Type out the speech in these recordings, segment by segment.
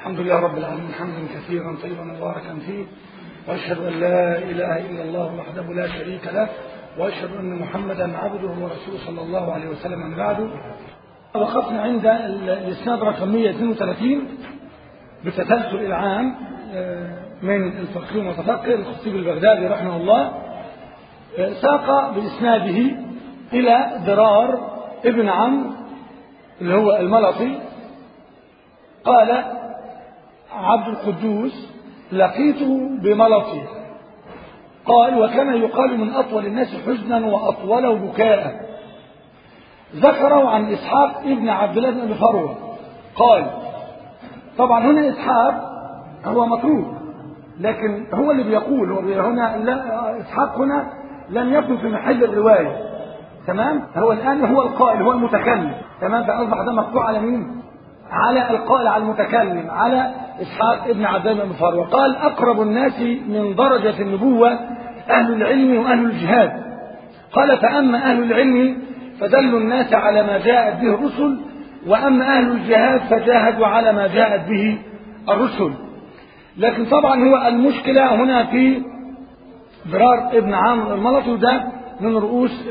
الحمد لله رب العالمين حمدا كثيرا طيبا مباركا فيه واشهد ان لا اله الا الله وحده لا شريك له واشهد ان محمدا عبده ورسوله صلى الله عليه وسلم من بعده وقفنا عند الاسناد رقم 132 بتسلسل العام من الفقيه المتفقه الخطيب البغدادي رحمه الله ساق باسناده الى ضرار ابن عمرو اللي هو الملطي قال عبد القدوس لقيته بملطي قال وكان يقال من أطول الناس حزنا وأطوله بكاء ذكره عن إسحاق ابن عبد الله بن فروة قال طبعا هنا إسحاق هو مطروب لكن هو اللي بيقول هو هنا لا إسحاق هنا لم يكن في محل الرواية تمام هو الآن هو القائل هو المتكلم تمام فأصبح ده مقطوع على مين على القائل على المتكلم على إسحاق ابن عبد الله بن فروة قال أقرب الناس من درجة النبوة أهل العلم وأهل الجهاد قال فأما أهل العلم فدلوا الناس على ما جاءت به الرسل وأما أهل الجهاد فجاهدوا على ما جاءت به الرسل لكن طبعا هو المشكلة هنا في ضرار ابن عمرو الملطي ده من رؤوس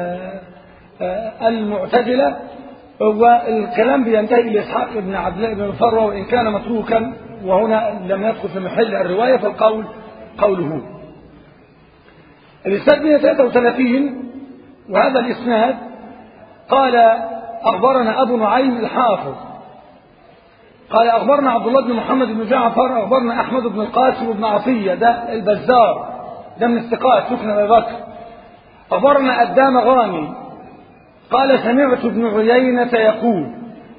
المعتزلة والكلام بينتهي إلى إسحاق بن عبد الله بن فروة وإن كان متروكا وهنا لم يدخل في محل الرواية فالقول قوله الإسناد 133 وهذا الإسناد قال أخبرنا أبو نعيم الحافظ قال أخبرنا عبد الله بن محمد بن جعفر أخبرنا أحمد بن القاسم بن عطية ده البزار ده من الثقات سكن أبي بكر أخبرنا الدام غاني قال سمعت ابن عيينة يقول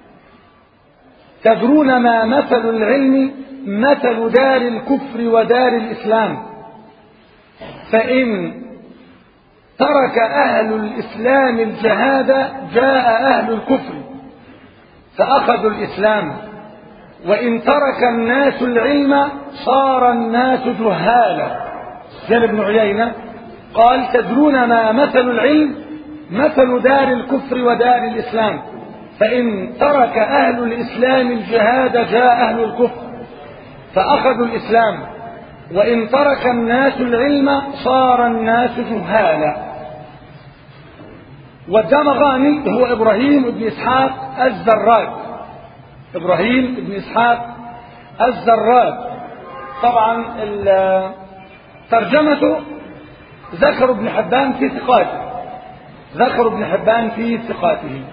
تدرون ما مثل العلم مثل دار الكفر ودار الإسلام فإن ترك أهل الإسلام الجهاد جاء أهل الكفر فأخذوا الإسلام وإن ترك الناس العلم صار الناس جهالا سير ابن عيينة قال تدرون ما مثل العلم مثل دار الكفر ودار الإسلام فإن ترك أهل الإسلام الجهاد جاء أهل الكفر فأخذوا الإسلام وإن ترك الناس العلم صار الناس جهالا والدمغاني هو إبراهيم بن إسحاق الزراج إبراهيم بن إسحاق الزراج طبعا ترجمته ذكر ابن حبان في ثقاته ذكر ابن حبان في ثقاته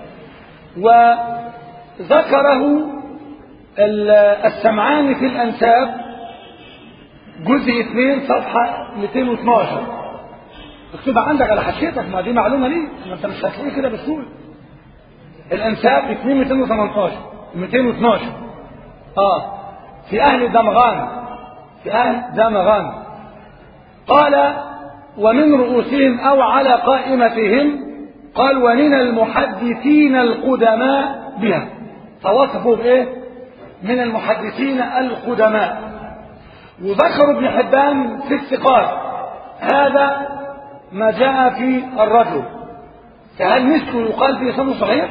وذكره السمعاني في الأنساب جزء 2 صفحة 212 اكتبها عندك على حشيتك ما دي معلومة ليه ما انت مش هتلاقيه كده بسهولة الأنساب 2 218 212 اه في أهل دمغان في أهل دمغان قال ومن رؤوسهم أو على قائمتهم قال ومن المحدثين القدماء بها فوصفوا بإيه من المحدثين القدماء وذكر ابن حبان في الثقات هذا ما جاء في الرجل فهل مثله يقال في سنه صحيح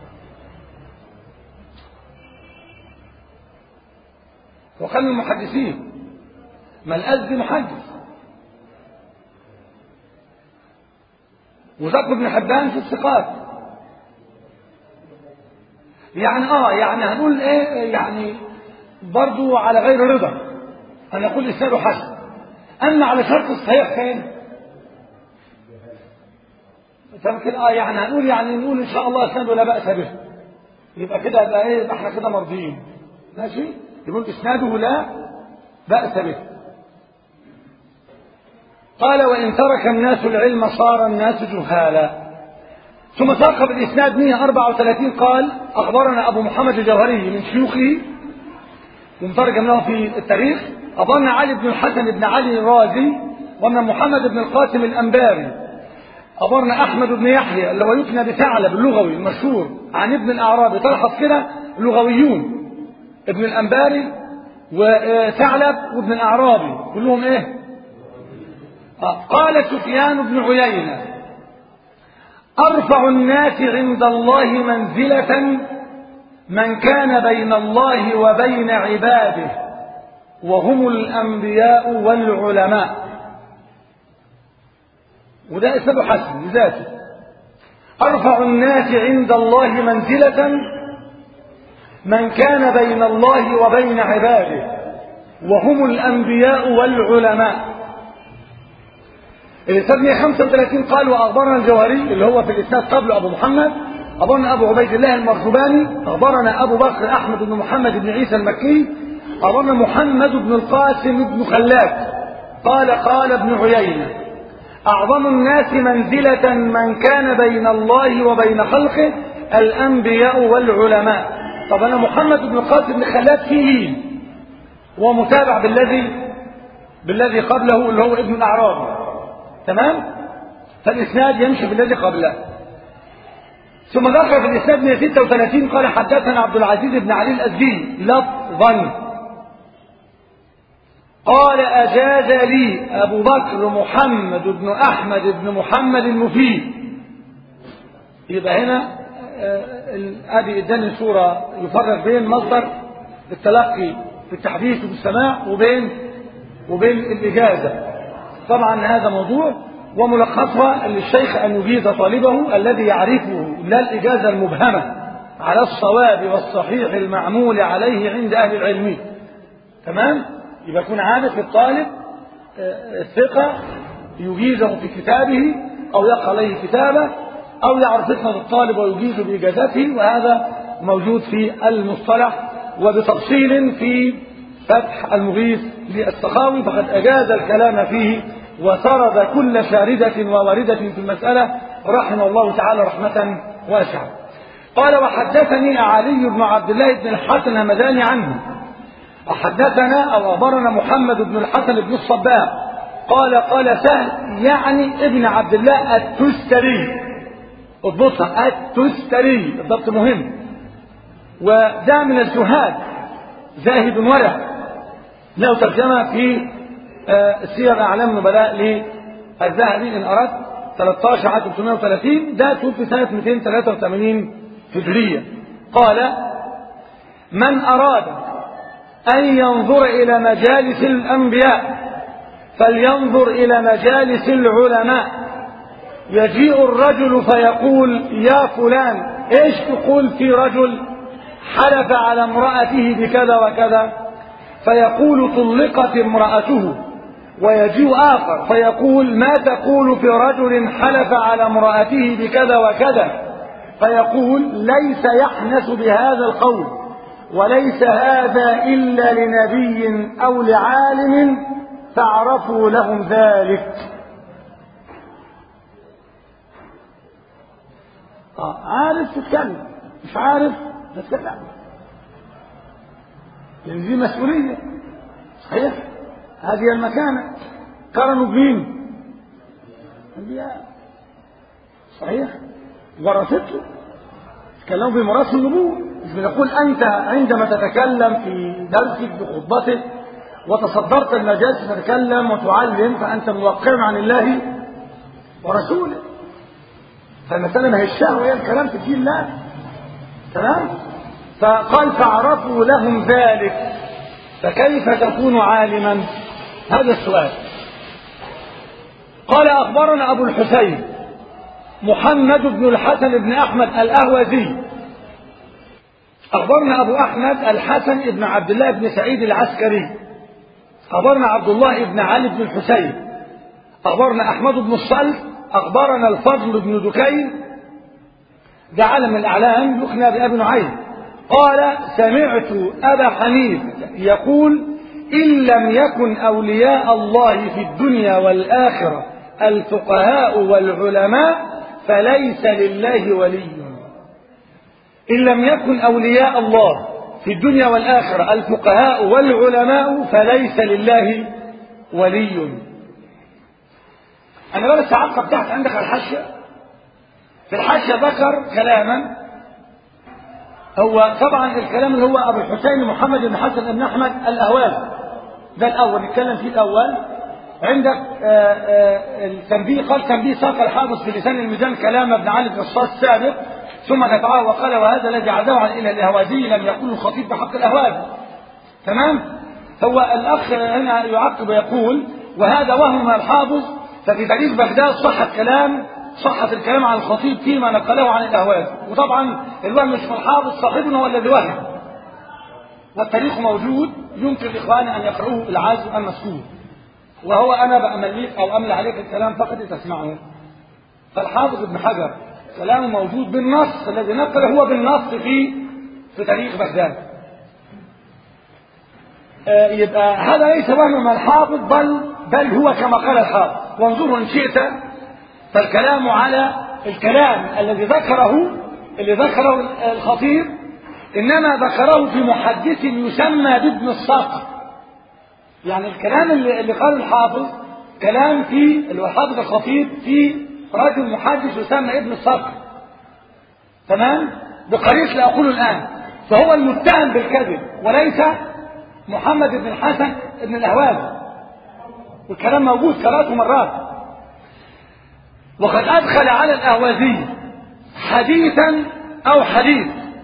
وكان المحدثين ما الأزدي محدث وذكر ابن حبان في الثقات يعني اه يعني هنقول ايه يعني برضو على غير رضا انا اقول اسناده حسن اما على شرط الصحيح فين فممكن اه يعني هنقول يعني نقول ان شاء الله اسناده لا باس به يبقى كده يبقى ايه يبقى احنا كده مرضيين ماشي يقول اسناده لا باس به قال وإن ترك الناس العلم صار الناس جهالا ثم ساق بالإسناد 134 قال أخبرنا أبو محمد الجوهري من شيوخه ومترجم له في التاريخ أظن علي بن الحسن بن علي الرازي وأن محمد بن القاسم الأنباري أخبرنا أحمد بن يحيى اللي هو يكنى بثعلب اللغوي المشهور عن ابن الأعرابي تلحظ كده لغويون ابن الأنباري وثعلب وابن الأعرابي كلهم إيه قال سفيان بن عيينة أرفع الناس عند الله منزلة من كان بين الله وبين عباده وهم الأنبياء والعلماء وده إسناد حسن لذاته أرفع الناس عند الله منزلة من كان بين الله وبين عباده وهم الأنبياء والعلماء الإسناد 135 قال وأخبرنا الجوهري اللي هو في الإسناد قبل أبو محمد أخبرنا أبو عبيد الله المرزباني أخبرنا أبو بكر أحمد بن محمد بن عيسى المكي أخبرنا محمد بن القاسم بن خلاد قال قال ابن عيينة أعظم الناس منزلة من كان بين الله وبين خلقه الأنبياء والعلماء طب أنا محمد بن القاسم بن خلاد فيه ومتابع بالذي بالذي قبله اللي هو ابن الأعرابي تمام فالإسناد يمشي بالذي قبله ثم ذكر في الإسناد 136 قال حدثنا عبد العزيز بن علي الأزدي لفظا قال أجاز لي أبو بكر محمد بن أحمد بن محمد المفيد يبقى هنا أبي إداني صورة يفرق بين مصدر التلقي في التحديث والسماع وبين وبين الإجازة طبعا هذا موضوع وملخصها للشيخ أن يجيز طالبه الذي يعرفه لا الإجازة المبهمة على الصواب والصحيح المعمول عليه عند أهل العلم تمام يبقى يكون عارف الطالب الثقة يجيزه في كتابه أو يقع عليه كتابه أو يعرف فقه الطالب ويجيز بإجازته وهذا موجود في المصطلح وبتفصيل في فتح المغيث للسخاوي فقد أجاز الكلام فيه وسرد كل شاردة وواردة في المسألة رحمه الله تعالى رحمة واسعة قال وحدثني علي بن عبد الله بن الحسن همداني عنه وحدثنا أو أخبرنا محمد بن الحسن بن الصباح قال قال سهل يعني ابن عبد الله التستري اضبطها التستري الضبط مهم وده من الزهاد زاهد ورع له ترجمة في سير أعلام النبلاء للذهبي إن أردت 13 على 330 ده توفي سنة 283 هجرية قال من أراد أن ينظر إلى مجالس الأنبياء فلينظر إلى مجالس العلماء يجيء الرجل فيقول يا فلان ايش تقول في رجل حلف على امرأته بكذا وكذا فيقول طلقت امرأته ويجيء آخر فيقول ما تقول في رجل حلف على امرأته بكذا وكذا فيقول ليس يحنس بهذا القول وليس هذا إلا لنبي أو لعالم فاعرفوا لهم ذلك آه عارف تتكلم مش عارف تتكلم لأن دي مسؤولية صحيح هذه المكانة قرنوا بمين أنبياء صحيح ورثته تكلموا بميراث النبوة مش بنقول أنت عندما تتكلم في درسك بخطبتك وتصدرت المجالس تتكلم وتعلم فأنت موقع عن الله ورسوله فالمسألة ما هي الشهوة هي الكلام في الدين لا تمام فقال فعرفوا لهم ذلك فكيف تكون عالما هذا السؤال قال أخبرنا أبو الحسين محمد بن الحسن بن أحمد الأهوزي أخبرنا أبو أحمد الحسن بن عبد الله بن سعيد العسكري أخبرنا عبد الله بن علي بن الحسين أخبرنا أحمد بن الصلت أخبرنا الفضل بن دكين ده علم الأعلام يخنى بأبي نعيم قال سمعت أبا حنيفة يقول إن لم يكن أولياء الله في الدنيا والآخرة الفقهاء والعلماء فليس لله ولي إن لم يكن أولياء الله في الدنيا والآخرة الفقهاء والعلماء فليس لله ولي أنا بس أعقب تحت عندك الحاشية في الحاشية ذكر كلاما هو طبعا الكلام اللي هو أبو الحسين محمد بن حسن بن أحمد الأهوال ده الأول نتكلم فيه الأول عندك آآ آآ التنبيه قال تنبيه ساق الحافظ في لسان الميزان كلام ابن علي بن الصاد السابق ثم دفعه وقال وهذا الذي عزاه عن الى الاهوازي لم يقول الخطيب بحق الاهوازي تمام هو الاخ هنا يعقب ويقول وهذا وهم من الحافظ ففي تاريخ بغداد صح الكلام صحة الكلام عن الخطيب فيما نقله عن الاهوازي وطبعا الوهم مش من الحافظ صاحبنا هو الذي وهم والتاريخ موجود يمكن لاخواننا ان يقرؤوه العاز المذكور وهو انا بامليك او املى عليك الكلام فقط لتسمعه فالحافظ ابن حجر كلامه موجود بالنص الذي نقله هو بالنص في في تاريخ بغداد آه يبقى هذا ليس وهم من الحافظ بل بل هو كما قال الحافظ وانظروا ان شئت فالكلام على الكلام الذي ذكره اللي ذكره الخطيب انما ذكره في محدث يسمى بابن الصقر يعني الكلام اللي, اللي قاله الحافظ كلام في اللي هو الحافظ الخطيب في رجل محدث يسمى ابن الصقر تمام بقريش لا اقوله الان فهو المتهم بالكذب وليس محمد بن الحسن بن الاهواز والكلام موجود قراته مرات وقد ادخل على الاهوازي حديثا او حديث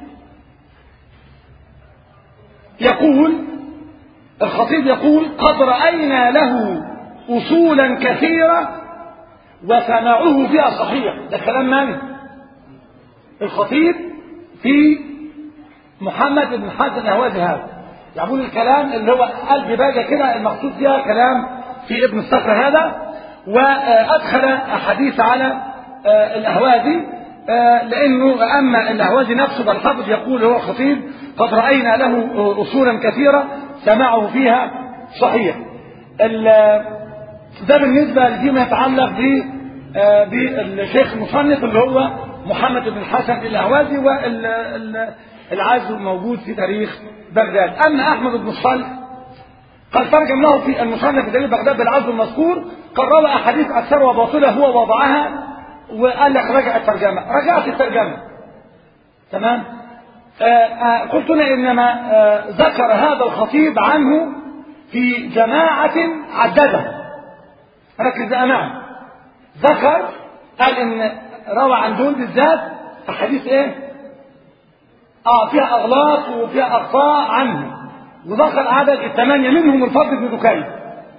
يقول الخطيب يقول قد رأينا له أصولا كثيرة وسماعه فيها صحيح ده كلام من؟ الخطيب في محمد بن حسن الأهوازي هذا يقول الكلام اللي هو قلب باجة كده المقصود فيها كلام في ابن الصخر هذا وأدخل أحاديث على الأهوازي لأنه أما الأهوازي نفسه فالحافظ يقول هو خطيب قد رأينا له أصولا كثيرة سماعه فيها صحيح ده بالنسبة لفيما يتعلق ب بالشيخ المصنف اللي هو محمد بن الحسن الأهوازي والعزو موجود في تاريخ بغداد أما أحمد بن الصالح قد ترجم له في المصنف في تاريخ بغداد بالعزو المذكور قد روى أحاديث أكثر وباطلة هو وضعها وقال لك رجع الترجمة رجعت الترجمة تمام قلت لنا إنما ذكر هذا الخطيب عنه في جماعة عددها ركز بقى معي ذكر قال إن روى عن دول بالذات أحاديث إيه؟ آه فيها أغلاط وفيها أخطاء عنه وذكر عدد الثمانية منهم الفضل بن دكين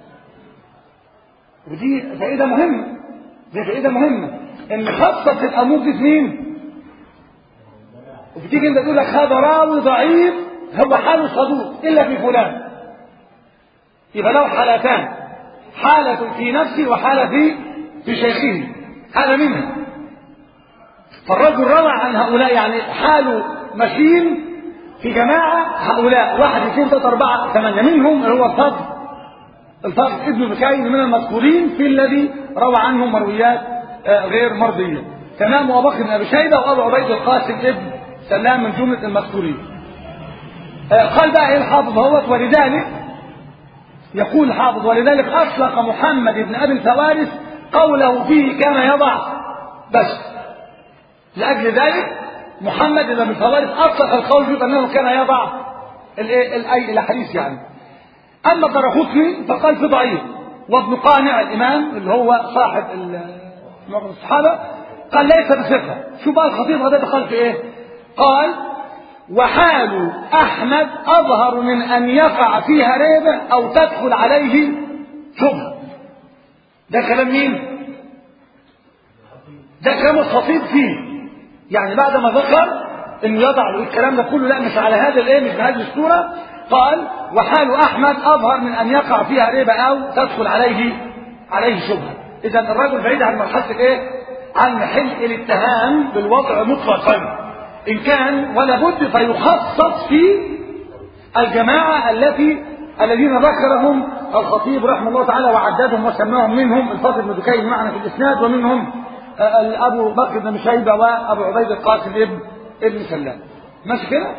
ودي فائدة مهمة دي فائدة مهمة إن خاصة الأمور دي مين؟ وبتيجي انت تقول لك هذا راوي ضعيف هو حاله صدوق الا في فلان يبقى له حالتان حالة في نفسه وحالة في في شيخه حالة منها فالرجل روى عن هؤلاء يعني حاله مشين في جماعة هؤلاء واحد اثنين ثلاثة أربعة ثمانية منهم هو الفضل الفضل ابن بكاين من المذكورين في الذي روى عنه مرويات غير مرضية تمام وأبو بكر بن أبي شيبة وأبو عبيد القاسم ابن سلام من جملة المذكورين قال بقى ايه الحافظ هوت ولذلك يقول الحافظ ولذلك أطلق محمد بن أبي الفوارس قوله فيه كان يضع بس لأجل ذلك محمد بن أبي الفوارس أطلق القول فيه أنه كان يضع الأي الحديث يعني أما الدرقطني فقال في ضعيف وابن قانع الإمام اللي هو صاحب معظم الصحابة قال ليس بثقة شو بقى الخطيب هذا قال في إيه قال وحال أحمد أظهر من أن يقع فيها ريبة أو تدخل عليه شبهة ده كلام مين؟ ده كلام الخطيب فيه يعني بعد ما ذكر انه يضع الكلام ده كله لا مش على هذا الايه مش بهذه الصوره قال وحال احمد اظهر من ان يقع فيها ريبه او تدخل عليه عليه شبهه اذا الرجل بعيد عن مرحله الايه عن محل الاتهام بالوضع مطلقا إن كان ولا بد فيخصص في الجماعة التي الذين ذكرهم الخطيب رحمه الله تعالى وعددهم وسماهم منهم الفضل بن دكين معنا في الإسناد ومنهم أبو بكر بن شيبة وأبو عبيد القاسم ابن ابن سلام ماشي كده؟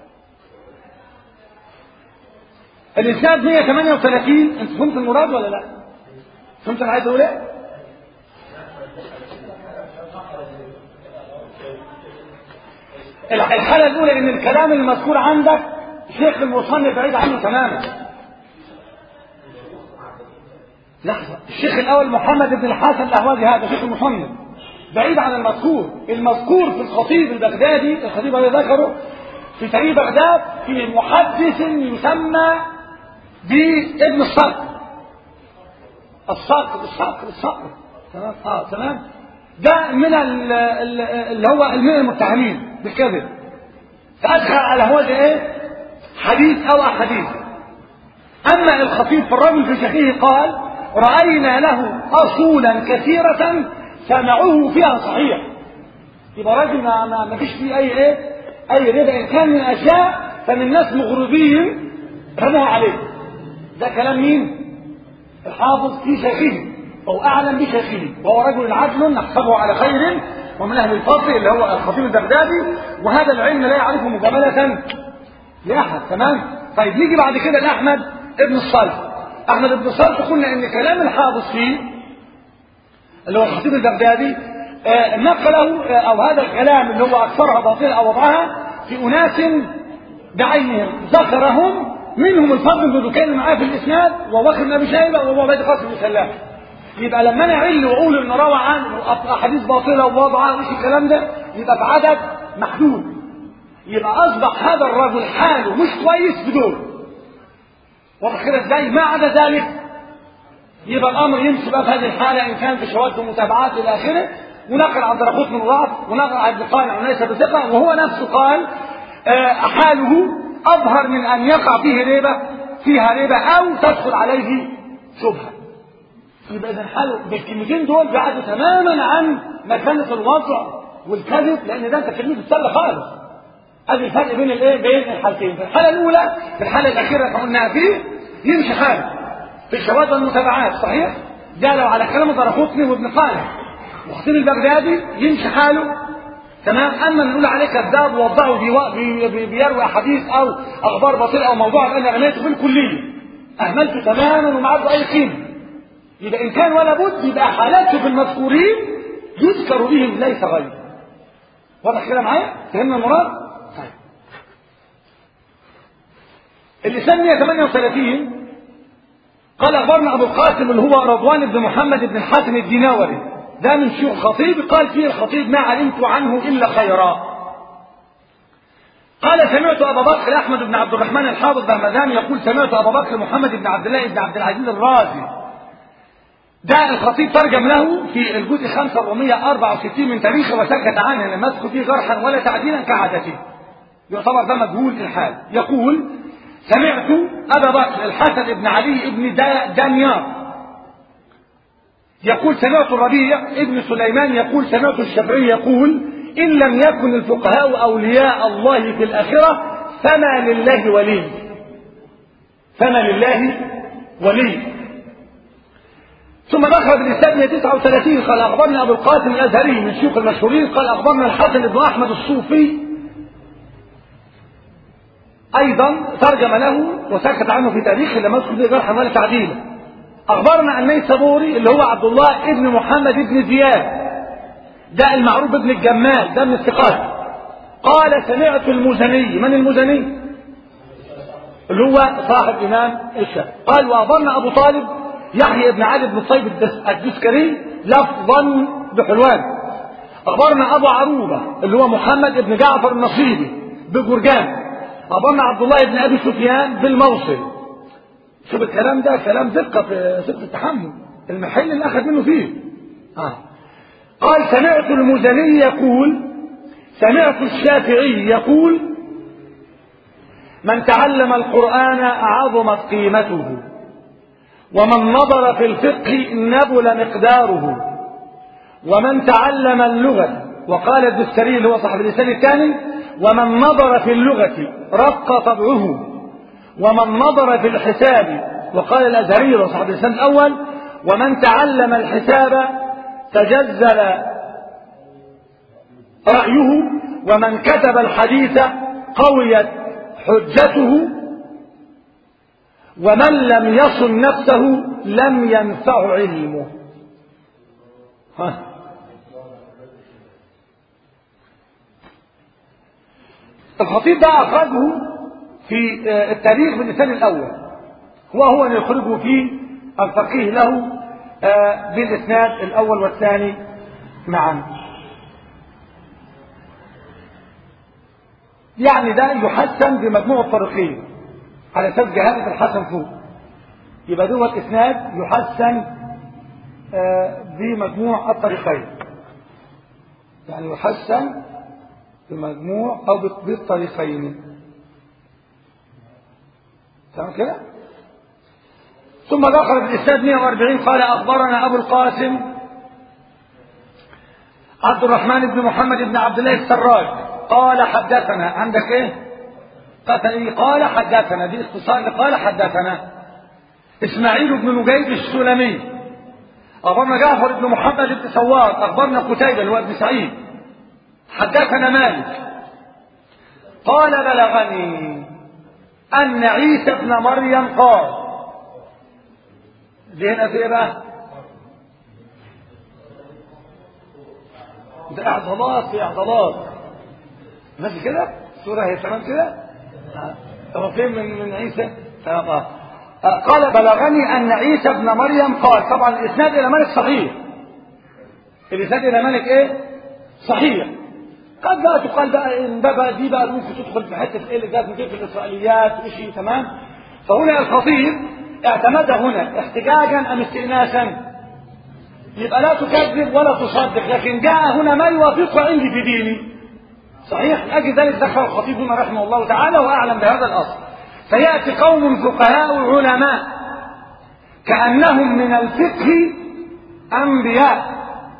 الإسناد 138 أنت فهمت المراد ولا لا؟ فهمت أنا عايز أقول إيه؟ الحالة الأولى إن الكلام المذكور عندك شيخ المصنف بعيد عنه تماما. لحظة، الشيخ الأول محمد بن الحسن الأهوازي هذا شيخ المصنف. بعيد عن المذكور المذكور في الخطيب البغدادي الخطيب الذي ذكره في تاريخ بغداد في محدث يسمى بابن الصقر الصقر الصقر الصقر تمام اه تمام ده من ال- ال- اللي هو من المتهمين بالكذب فادخل على هو ده ايه حديث او احاديث اما الخطيب في الرجل في شيخه قال راينا له اصولا كثيره سمعوه فيها صحيح يبقى راجل ما, ما, ما فيش فيه اي ايه اي ربا ان كان من اشياء فمن ناس مغرضين رموها عليه ده كلام مين الحافظ في شيخه او اعلم بشيخه وهو رجل عدل نحسبه على خير ومن اهل الفضل اللي هو الخطيب البغدادي وهذا العلم لا يعرفه مجامله لاحد تمام طيب نيجي بعد كده لاحمد ابن الصلت احمد ابن الصلت قلنا ان كلام الحافظ فيه اللي هو الخطيب البغدادي آه، نقله آه، او هذا الكلام اللي هو اكثرها باطلا او وضعها في اناس بعينهم ذكرهم منهم الفضل بن دكان معاه في الاسناد وبكر بن ابي شيبه وابو عبيد قاسم بن سلام يبقى لما انا اعل واقول ان روى عنه احاديث باطله ووضعها وايش الكلام ده يبقى في عدد محدود يبقى اصبح هذا الرجل حاله مش كويس بدون واضح كده ازاي ما عدا ذلك يبقى الامر يمشي بقى في هذه الحاله ان كان في شواذ ومتابعات الى اخره ونقل عن درقوت من ضعف ونقل عن ابن قانع وليس بثقه وهو نفسه قال آه، حاله اظهر من ان يقع فيه ريبه فيها ريبه او تدخل عليه شبهه يبقى اذا حاله بالكلمتين دول بعدوا تماما عن مكانه الوضع والكذب لان ده انت كلمه السله خالص ادي الفرق بين الايه بين الحالتين في الحاله الاولى في الحاله الاخيره اللي قلنا فيه يمشي حاله في الشواذ والمتابعات صحيح ده لو على كلام درقطني وابن قانع وخطيب البغدادي يمشي حاله تمام اما نقول عليه كذاب ووضعه بيوا- بي- بي- بيروي احاديث او اخبار باطله او موضوع انا رميته بالكليه اهملته تماما وما عنده اي قيمه يبقى ان كان ولا بد يبقى حالاته في المذكورين يذكر بهم ليس غيره واضح كده معايا فهمنا المراد طيب اللسان 138 قال اخبرنا ابو القاسم اللي هو رضوان بن محمد بن الحسن الديناوري ده من شيوخ الخطيب قال فيه الخطيب ما علمت عنه الا خيرا قال سمعت ابا بكر احمد بن عبد الرحمن الحافظ بهمدان يقول سمعت ابا بكر محمد بن عبد الله بن عبد العزيز الرازي ده الخطيب ترجم له في الجزء 5 464 من تاريخه وسكت عنه لم يذكر فيه جرحا ولا تعديلا كعادته يعتبر ده مجهول الحال يقول سمعت ابا بكر الحسن بن علي بن دا- دانيار يقول سمعت الربيع ابن سليمان يقول سمعت الشافعي يقول ان لم يكن الفقهاء اولياء الله في الاخره فما لله ولي فما لله ولي ثم دخل بالإسلام 139 قال أخبرنا أبو القاسم الأزهري من شيوخ المشهورين قال أخبرنا الحسن بن أحمد الصوفي أيضا ترجم له وسكت عنه في تاريخه لم يذكر فيه جرحا ولا تعديلا أخبرنا النيسابوري اللي هو عبد الله ابن محمد بن زياد ده المعروف ابن الجمال ده من الثقات قال سمعت المزني من المزني اللي هو صاحب إمام الشافعي قال وأخبرنا أبو طالب يحيى بن علي بن طيب الدس- الدسكري لفظا بحلوان أخبرنا أبو عروبة اللي هو محمد بن جعفر النصيبي بجرجان أخبرنا عبد الله بن أبي سفيان بالموصل شوف الكلام ده كلام دقة في صفة التحمل المحل اللي أخذ منه فيه آه. قال سمعت المزني يقول سمعت الشافعي يقول من تعلم القرآن عظمت قيمته ومن نظر في الفقه نبل مقداره ومن تعلم اللغة وقال الدستري اللي هو صاحب اللسان الثاني ومن نظر في اللغة رق طبعه ومن نظر في الحساب وقال الأزهري اللي هو صاحب اللسان الأول ومن تعلم الحساب تجزل رأيه ومن كتب الحديث قويت حجته ومن لم يصن نفسه لم ينفع علمه ها. الخطيب ده أخرجه في آه، التاريخ باللسان الأول وهو أن يخرجه في الفقيه له آه، بالإسناد الأول والثاني معا يعني ده يحسن بمجموع الطريقين على اساس جهاله الحسن فوق يبقى دوت اسناد يحسن آه، بمجموع الطريقين يعني يحسن بمجموع او بالطريقين تمام كده ثم دخل في الاسناد 140 قال اخبرنا ابو القاسم عبد الرحمن بن محمد بن عبد الله السراج قال حدثنا عندك ايه قتل قال حدثنا دي اختصار قال حدثنا اسماعيل بن نجيب السلمي اخبرنا جعفر بن محمد بن سوار اخبرنا قتيبة اللي هو ابن سعيد حدثنا مالك قال بلغني ان عيسى ابن مريم قال دي هنا في ايه بقى ده اعضلات في اعضلات ماشي كده الصورة هي تمام كده هو فين من من عيسى تمام اه قال بلغني ان عيسى ابن مريم قال طبعا الاسناد الى مالك صحيح الاسناد الى مالك ايه صحيح قد بقى تقال بقى ان ده بقى دي بقى ممكن تدخل في حته ايه اللي جات من في الاسرائيليات وشيء تمام فهنا الخطيب اعتمد هنا احتجاجا ام استئناسا يبقى لا تكذب ولا تصدق لكن جاء هنا ما يوافق عندي في ديني صحيح لاجل ذلك دخل الخطيب هنا رحمه الله تعالى واعلم بهذا الاصل فياتي قوم فقهاء علماء كانهم من الفقه انبياء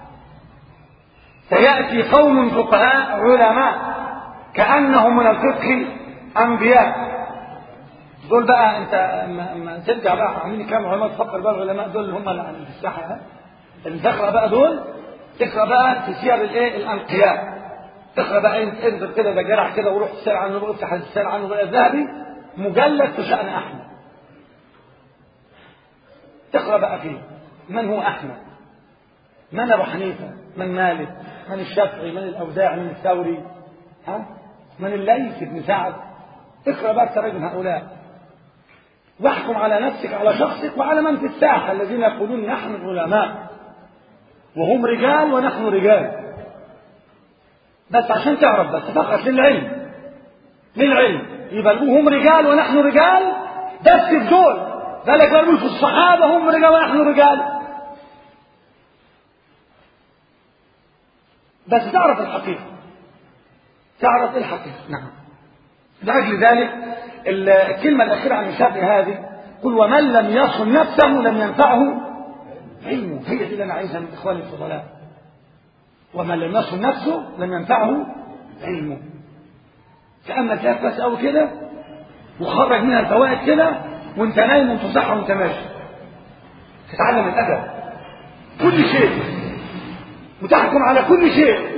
سياتي قوم فقهاء علماء كانهم من الفقه انبياء دول بقى انت اما ترجع بقى عاملين كام علماء تفكر بقى العلماء دول اللي هم اللي في الساحه اللي تقرا بقى دول اقرا بقى في سير الايه الانقياء اقرا بقى انت انزل كده ده جرح كده وروح تسال عنه بقى افتح تسال عنه بقى الذهبي مجلد في شان احمد اقرا بقى فيه من هو احمد من ابو حنيفه من مالك من الشافعي من الاوزاعي من الثوري ها من الليث بن سعد اقرا بقى تراجم هؤلاء واحكم على نفسك على شخصك وعلى من في الساحه الذين يقولون نحن علماء وهم رجال ونحن رجال بس عشان تعرف بس فقط للعلم للعلم يبقى هم رجال ونحن رجال بس في دول ذلك بقول في الصحابة هم رجال ونحن رجال بس تعرف الحقيقة تعرف الحقيقة نعم لأجل ذلك الكلمة الأخيرة عن الشافعي هذه قل ومن لم يصن نفسه لم ينفعه علمه هي دي اللي أنا عايزها من إخواني الفضلاء ومن لم يصن نفسه لم ينفعه علمه تأمل فيها كويس قوي كده وخرج منها الفوائد كده وانت نايم وانت صح وانت ماشي تتعلم الادب كل شيء وتحكم على كل شيء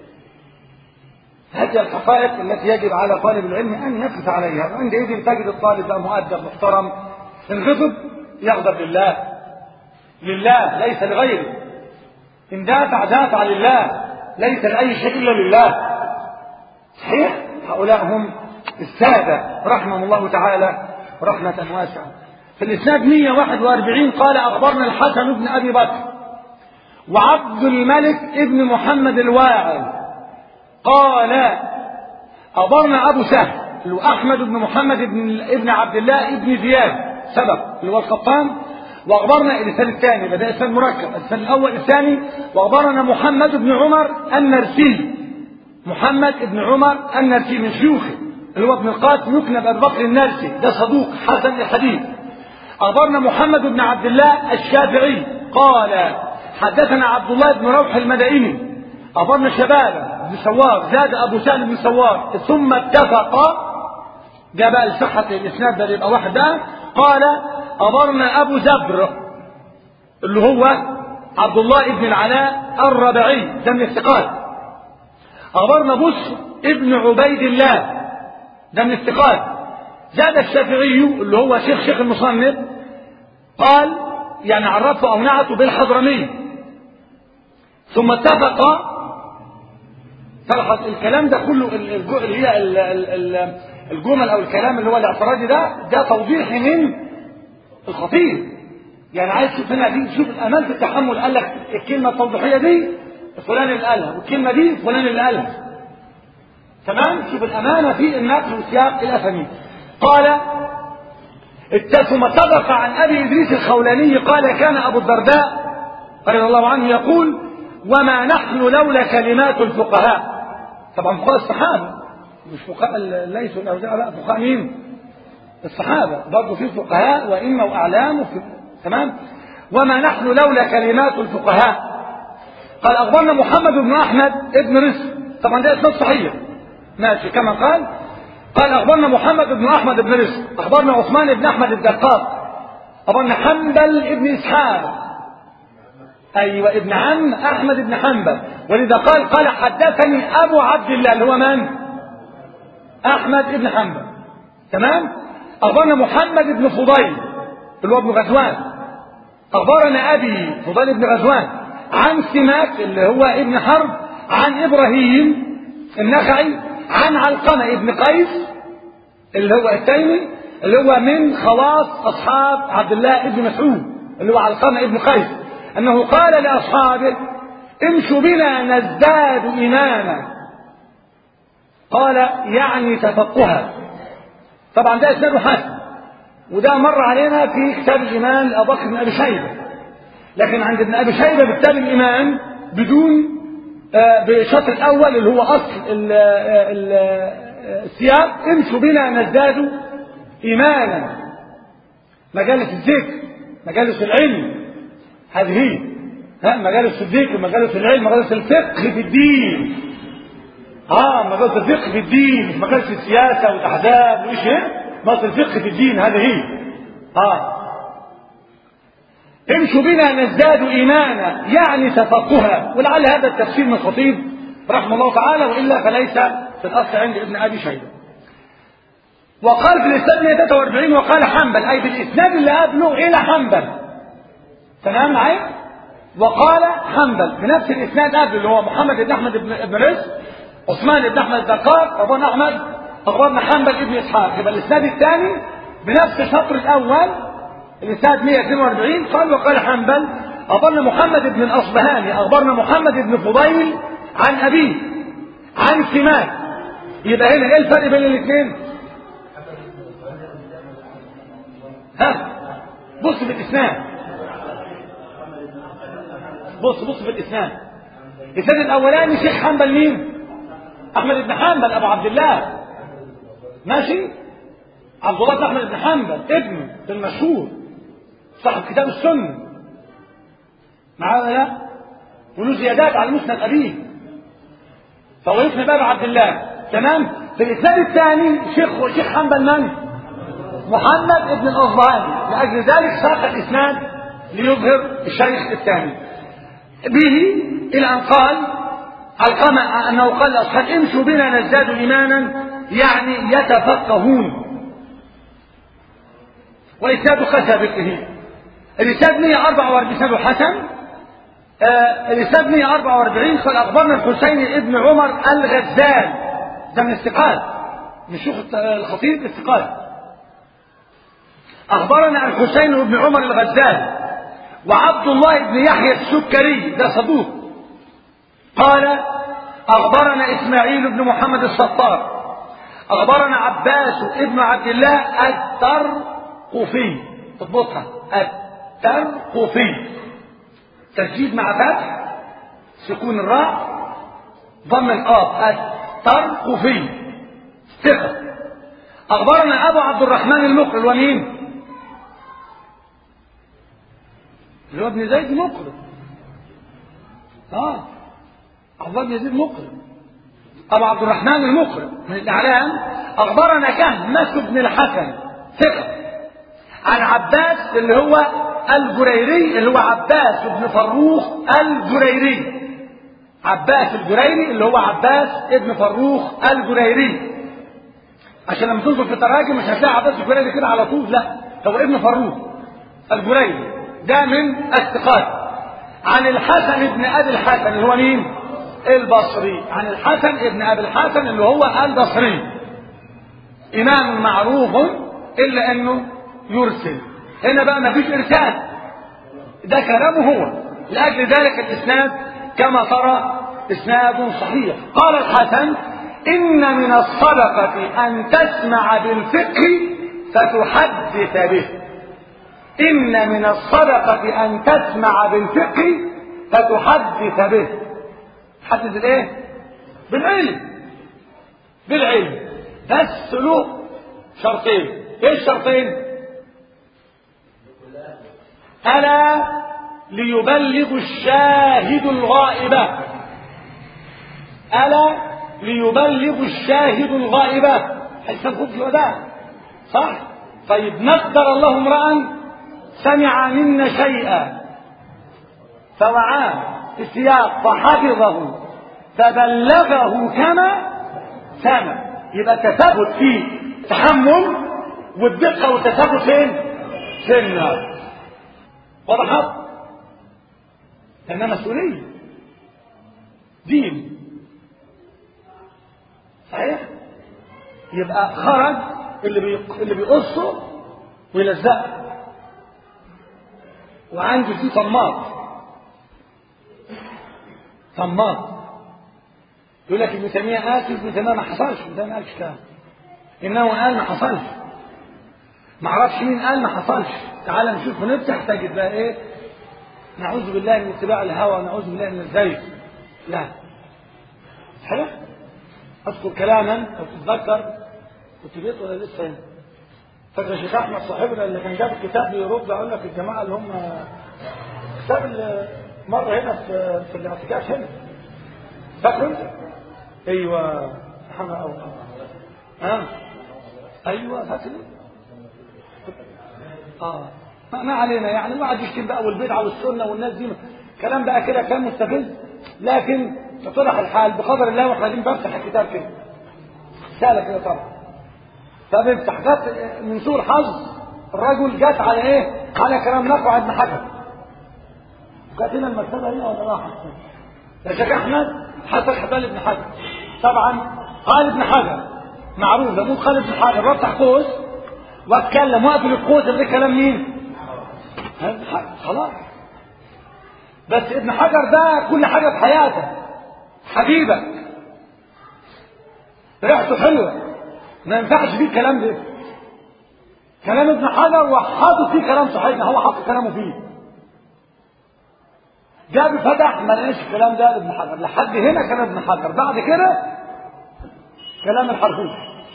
هذه الحقائق التي يجب على طالب العلم ان يقف عليها وعندئذ تجد الطالب بقى مؤدب محترم ان غضب يغضب لله لله ليس لغيره ان دافع دافع لله ليس لاي شيء الا لله صحيح هؤلاء هم السادة رحمهم الله تعالى رحمة واسعة في الإسناد 141 قال أخبرنا الحسن بن أبي بكر وعبد الملك ابن محمد الواعظ قال أخبرنا أبو سهل اللي هو أحمد بن محمد بن ابن عبد الله ابن زياد سبق اللي هو القطان وأخبرنا الإسناد الثاني بدأ إسناد مركب الإسناد الأول الثاني وأخبرنا محمد بن عمر النرسي محمد بن عمر النرسي من شيوخه اللي هو ابن القاسم يكنى بأبي بكر النرسي ده صدوق حسن الحديث أخبرنا محمد بن عبد الله الشافعي قال حدثنا عبد الله بن روح المدائني أخبرنا شبابه بن سوار زاد أبو سهل بن سوار ثم اتفق جاء بقى لصحة الإسناد ده يبقى واحد ده قال أخبرنا أبو زبر اللي هو عبد الله بن العلاء الربعي ده من الثقات أخبرنا بشر ابن عبيد الله ده من الثقات زاد الشافعي اللي هو شيخ شيخ المصنف قال يعني عرفه أو نعته بالحضرمي ثم اتفق تلحظ الكلام ده كله اللي هي الجمل او الكلام اللي هو الاعتراضي ده ده توضيح من الخطيب يعني عايز تشوف هنا دي تشوف الامان في التحمل قال لك الكلمه التوضيحيه دي فلان اللي قالها والكلمه دي فلان اللي قالها تمام شوف الأمانة في النقل وسياق الأسانيد قال ثم اتفق عن أبي إدريس الخولاني قال كان أبو الدرداء رضي الله عنه يقول وما نحن لولا كلمات الفقهاء طبعا فقهاء الصحابة مش فقهاء ليسوا الأوزاع لا فقهاء مين؟ الصحابة برضه في فقهاء وإمة وأعلام وفي تمام وما نحن لولا كلمات الفقهاء قال أخبرنا محمد بن أحمد ابن رزق طبعا ده إسناد صحيح ماشي كما قال قال أخبرنا محمد بن أحمد بن رزق أخبرنا عثمان بن أحمد الدقاق أخبرنا حنبل ابن إسحاق أيوة ابن عم أحمد بن حنبل ولذا قال قال حدثني أبو عبد الله اللي هو من؟ أحمد بن حنبل تمام؟ أخبرنا محمد بن فضيل اللي هو ابن غزوان أخبرنا أبي فضيل بن غزوان عن سماك اللي هو ابن حرب عن إبراهيم النخعي عن علقمة ابن قيس اللي هو التيمي اللي هو من خواص أصحاب عبد الله ابن مسعود اللي هو علقمة ابن قيس أنه قال لأصحابه امشوا بنا نزداد إيمانا قال يعني تفقها طبعا ده اسناده حسن وده مر علينا في كتاب الايمان لابو بكر بن ابي شيبه لكن عند ابن ابي شيبه بكتاب الايمان بدون آه بالشطر الاول اللي هو اصل ال ال السياق امشوا بنا نزداد ايمانا مجالس الذكر مجالس العلم هذه هي ها مجالس الذكر مجالس العلم مجالس الفقه في الدين اه مجالس الفقه في الدين مش مجالس السياسه والاحزاب وايش مجالس الفقه في الدين هذه هي اه امشوا بنا نزداد ايمانا يعني تفقها ولعل هذا التفسير من الخطيب رحمه الله تعالى والا فليس في الاصل عند ابن ابي شيبه وقال في الاسناد 143 وقال حنبل اي بالاسناد اللي قبله الى حنبل تمام معايا وقال حنبل بنفس الاسناد قبل اللي هو محمد بن احمد بن رزق عثمان بن احمد الدقاق اخبرنا احمد اخبرنا حنبل بن اسحاق يبقى الاسناد الثاني بنفس الشطر الاول الاسناد 142 قال وقال حنبل اخبرنا محمد بن الاصبهاني اخبرنا محمد بن فضيل عن ابيه عن سماك يبقى هنا ايه الفرق بين الاثنين ها بص في الاسناد بص بص في الاسناد الاسناد الاولاني شيخ حنبل مين احمد بن حنبل ابو عبد الله ماشي عبد الله بن احمد بن حنبل ابنه المشهور صاحب كتاب السنه معاه ولا لا وله زيادات على مسند ابيه فهو اسم باب عبد الله تمام في الاسناد الثاني شيخ شيخ حنبل من محمد بن الاصبهاني لاجل ذلك ساق الاسناد ليظهر الشيخ الثاني به الى ان قال علقمة أنه قال لأصحاب امشوا بنا نزداد إيمانا يعني يتفقهون وإسناد كسبته الإسناد 144 إسناد حسن آه الإسناد 144 قال أخبرنا الحسين ابن عمر الغزال ده من الثقات من شيوخ الخطيب الثقات أخبرنا الحسين بن عمر الغزال وعبد الله بن يحيى السكري ده صدوق قال أخبرنا إسماعيل بن محمد السطار أخبرنا عباس ابن عبد الله الترقفي تضبطها الترقفي تسجيل مع فتح سكون الراء ضم القاف الترقفي ثقة أخبرنا أبو عبد الرحمن المقري ومين؟ اللي هو ابن زيد مقري اه عبد الله بن يزيد مقري ابو عبد الرحمن المقري من الاعلام اخبرنا كهمس بن الحسن ثقه عن عباس اللي هو الجريري اللي هو عباس بن فروخ الجريري عباس الجريري اللي هو عباس ابن فروخ الجريري عشان لما تنظر في التراجم مش هتلاقي عباس الجريري كده على طول لا هو ابن فروخ الجريري ده من الثقات عن الحسن ابن ابي الحسن اللي هو مين البصري عن الحسن ابن ابي الحسن اللي هو البصري امام معروف الا انه يرسل هنا بقى ما فيش ارسال ده كلامه هو لاجل ذلك الاسناد كما ترى اسناد صحيح قال الحسن إن من الصدقة أن تسمع بالفقه فتحدث به إن من الصدقة أن تسمع بالفقه فتحدث به تحدث الايه بالعلم بالعلم بس له شرطين ايه الشرطين ألا ليبلغ الشاهد الغائبة ألا ليبلغ الشاهد الغائبة حيث الخبز وداع صح طيب نقدر الله امرأ سمع منا شيئا فوعاه في السياق فحفظه فبلغه كما سمع يبقى التثبت فيه تحمل والدقة والتثبت فين؟ في النار وضحت؟ لأنها مسؤولية دين صحيح؟ يبقى خرج اللي بي... اللي بيقصه ويلزقه وعنده فيه طماط طماط يقول لك ابن تيميه اسف ابن تيميه ما حصلش ده ما قالش كلام انه قال ما حصلش ما اعرفش مين قال ما حصلش تعال نشوف ونفتح تجد بقى ايه نعوذ بالله من اتباع الهوى نعوذ بالله من الزيغ لا صحيح اذكر كلاما او تتذكر كنت بيت ولا لسه هنا فاكر الشيخ احمد صاحبنا اللي كان جاب الكتاب يرد اقول لك الجماعه اللي هم الكتاب اللي مره هنا في في الاعتكاف هنا فاكر انت؟ ايوه محمد او ها ايوه فاكر اه ما, ما علينا يعني الواحد يشتم بقى والبدعه والسنه والناس دي كلام بقى كده كلام مستفز لكن اتضح الحال بقدر الله واحنا قاعدين بفتح الكتاب كده سهله كده طبعا فبيفتح جت من سوء الحظ الرجل جت على ايه؟ على كلام نقع ابن حجر كانت هنا المكتبه هنا ولا راحت يا شيخ احمد حتى حبال ابن حجر طبعا قال ابن حجر معروف ده مو قال ابن حجر بفتح قوس واتكلم واقفل القوس ده كلام مين؟ ابن حجر خلاص بس ابن حجر ده كل حاجه في حياته حبيبك ريحته حلوه ما ينفعش فيه الكلام ده كلام ابن حجر وحاطط فيه كلام صحيح هو حاطط كلامه فيه جاب فتح ما لقاش الكلام ده ابن حجر لحد هنا كان ابن حجر بعد كده كلام الحرفوش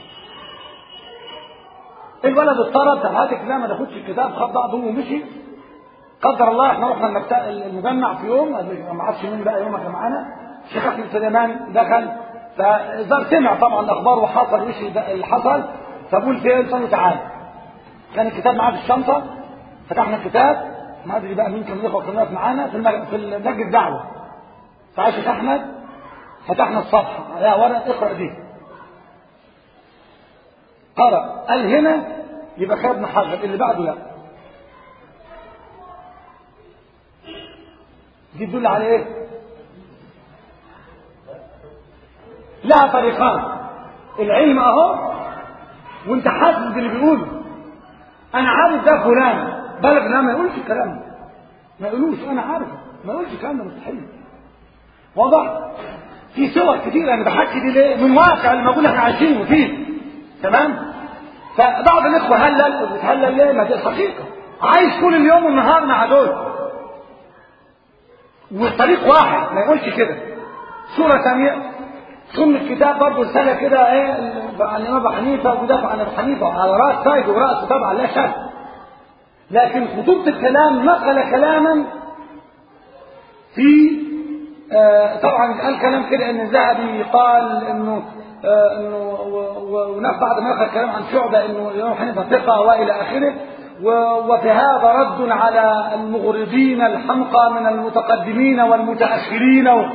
الولد اضطرب طب هات الكلام ما تاخدش الكتاب خد بعضه ومشي قدر الله احنا رحنا المكتب المجمع في يوم ما اعرفش مين بقى يومها معانا الشيخ احمد سليمان دخل فزار سمع طبعا الاخبار وحصل وش اللي حصل فبقول فين قالوا تعالى كان الكتاب معاه في الشنطه فتحنا الكتاب ما ادري بقى مين كان الاخوه كانوا معانا في المج... في لجنه الدعوه فعاش احمد فتحنا الصفحه يا ورق اقرا دي قرا قال هنا يبقى خد ابن حجر اللي بعده لا دي تدل على ايه لها طريقان العلم اهو وانت حاسس باللي بيقوله انا عارف ده فلان بلغ لا ما يقولش الكلام ده ما يقولوش انا عارفه ما يقولش الكلام ده مستحيل واضح في صور كتير انا بحكي دي ليه من واقع اللي بقول احنا عايشينه فيه تمام فبعض الاخوه هلل وبتهلل ليه ما دي الحقيقه عايش طول اليوم والنهار مع دول والطريق واحد ما يقولش كده صوره ثانيه ثم الكتاب برضه رساله كده ايه عن الامام ابو حنيفه ودافع عن ابو حنيفه على راس سايد وراسه طبعا لا شك لكن خطوط الكلام نقل كلاما في آه طبعا قال كلام كده ان الذهبي قال انه آه انه ونفع بعد ما اخذ كلام عن شعبه انه الامام حنيفه ثقه والى اخره وفي هذا رد على المغرضين الحمقى من المتقدمين والمتاخرين و...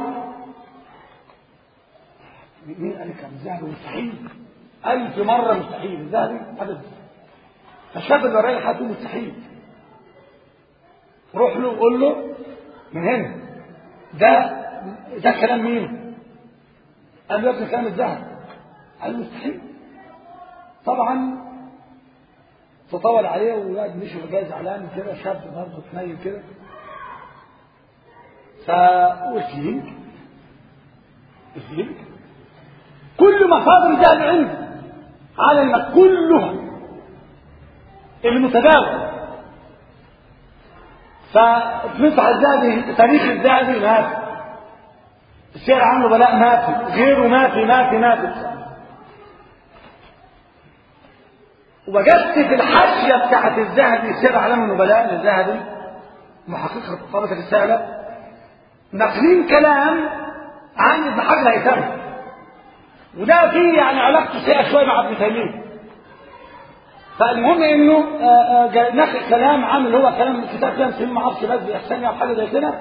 مين قال لك الذهبي مستحيل ألف مرة مستحيل الذهبي أبدا فالشاب اللي رايح حياته مستحيل روح له وقول له من هنا ده ده كلام مين؟ قال له يا ابني كلام الذهب قال مستحيل طبعا تطول عليه وقعد مشي وجاي زعلان كده شاب برضه تنيل كده فقلت يمكن قلت يمكن كل مصادر الذهب عندي على المك كلها المتداول فمصبح الذهبي تاريخ الذهبي ما في الشعر عنه بلاء ما في غيره ما في ما في ما في وجدت في الحاشيه بتاعت الذهبي سير اعلام النبلاء للذهبي محقق طبقه الرساله ناقلين كلام عن ابن حجر الهيثمي وده فيه يعني علاقته سيئه شويه مع ابن تيميه فالمهم انه نقل كلام عن اللي هو كلام الكتاب ده مسلم ما اعرفش بس باحسان او حاجه زي كده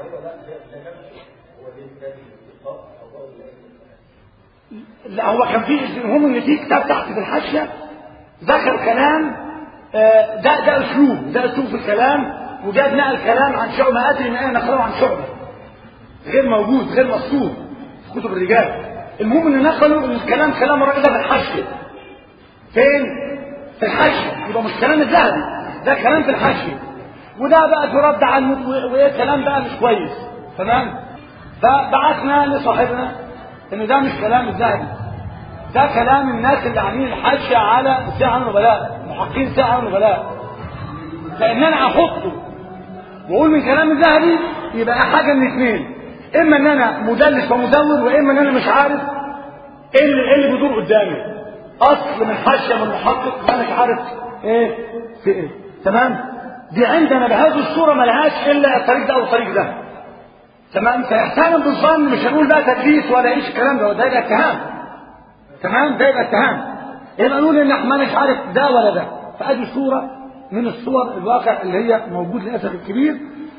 لا هو كان في المهم ان في كتاب تحت في الحاشيه ذكر كلام ده ده اسلوب ده اسلوب في الكلام وجاب نقل كلام عن شعبه ما ادري من اين نقله عن شعبه غير موجود غير مصروف في كتب الرجال المهم ان نقلوا ان الكلام كلام الراجل ده في الحاشيه فين؟ في الحاشيه يبقى مش كلام الذهبي ده كلام في الحاشيه وده بقى ترد عنه وايه كلام بقى مش كويس تمام؟ فبعثنا لصاحبنا ان ده مش كلام الذهبي ده كلام الناس اللي عاملين الحاشيه على ساعه النبلاء محققين ساعه النبلاء لان انا احطه واقول من كلام الذهبي يبقى حاجه من اثنين اما ان انا مدلس ومزور واما ان انا مش عارف ايه اللي, إيه اللي بيدور قدامي اصل من حاشيه من محقق ما مش عارف ايه في ايه تمام دي عندنا بهذه الصوره ملهاش الا الطريق ده او الطريق ده تمام فاحسانا بالظن مش هنقول بقى تدليس ولا ايش الكلام ده ده يبقى اتهام تمام ده يبقى اتهام يبقى نقول ان احنا مش عارف ده ولا ده فادي صوره من الصور الواقع اللي هي موجود للاسف الكبير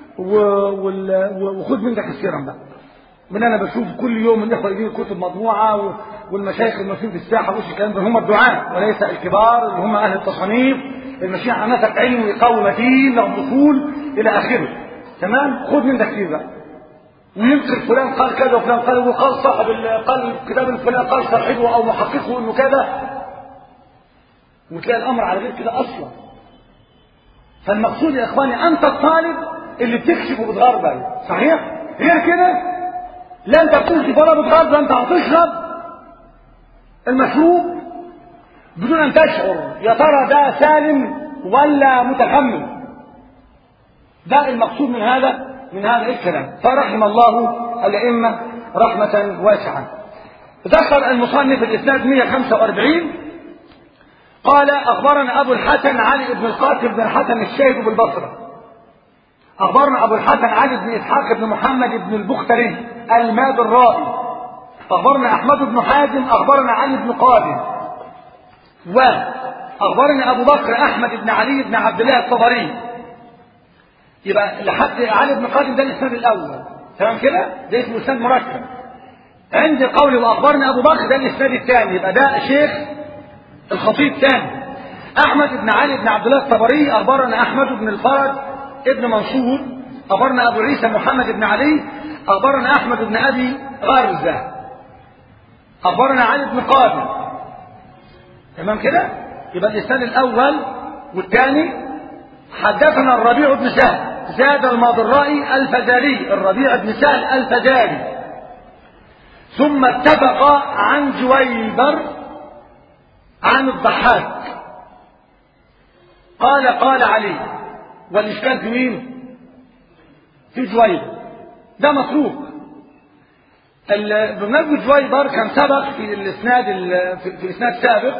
وخذ من ده كثيرا بقى من انا بشوف كل يوم الاخوه يجيبوا كتب مطبوعه والمشايخ الماشيين في الساحه وش الكلام ده هم الدعاء وليس الكبار اللي هم اهل التصانيف الماشيين على نسق علم ويقوي متين لهم اصول الى اخره تمام خذ من ده كثير بقى وينكر فلان قال كذا وفلان قال وقال صاحب قال كتاب الفلان قال صاحبه او محققه انه كذا وتلاقي الامر على غير كده اصلا فالمقصود يا اخواني انت الطالب اللي بتكشف وبتغربل صحيح غير كده لا انت بتكشف ولا بتغربل انت هتشرب المشروب بدون ان تشعر يا ترى ده سالم ولا متحمل ده المقصود من هذا من هذا الكلام فرحم الله الائمه رحمه واسعه ذكر المصنف الاسناد 145 قال اخبرنا ابو الحسن علي بن القاسم بن الحسن الشاهد بالبصره أخبرنا أبو الحسن علي بن إسحاق بن محمد بن البختري الماد الرائي أخبرنا أحمد بن حازم أخبرنا علي بن قادم وأخبرنا أبو بكر أحمد بن علي بن عبد الله الطبري يبقى لحد علي بن قادم ده الإسناد الأول تمام كده؟ ده اسمه إسناد مركب عند قولي وأخبرنا أبو بكر ده الإسناد الثاني يبقى ده شيخ الخطيب ثاني أحمد بن علي بن عبد الله الطبري أخبرنا أحمد بن الفرج ابن منصور أخبرنا أبو عيسى محمد بن علي أخبرنا أحمد بن أبي غرزة أخبرنا علي بن قادم تمام كده يبقى الإسناد الأول والثاني حدثنا الربيع بن سهل زاد الماضرائي الفزاري الربيع بن سهل الفزاري ثم اتفق عن جويبر عن الضحاك قال قال علي والإشكال في مين؟ في جويبر ده متروك بمناسبة جويبر كان سبق في الإسناد في, في الإسناد سابق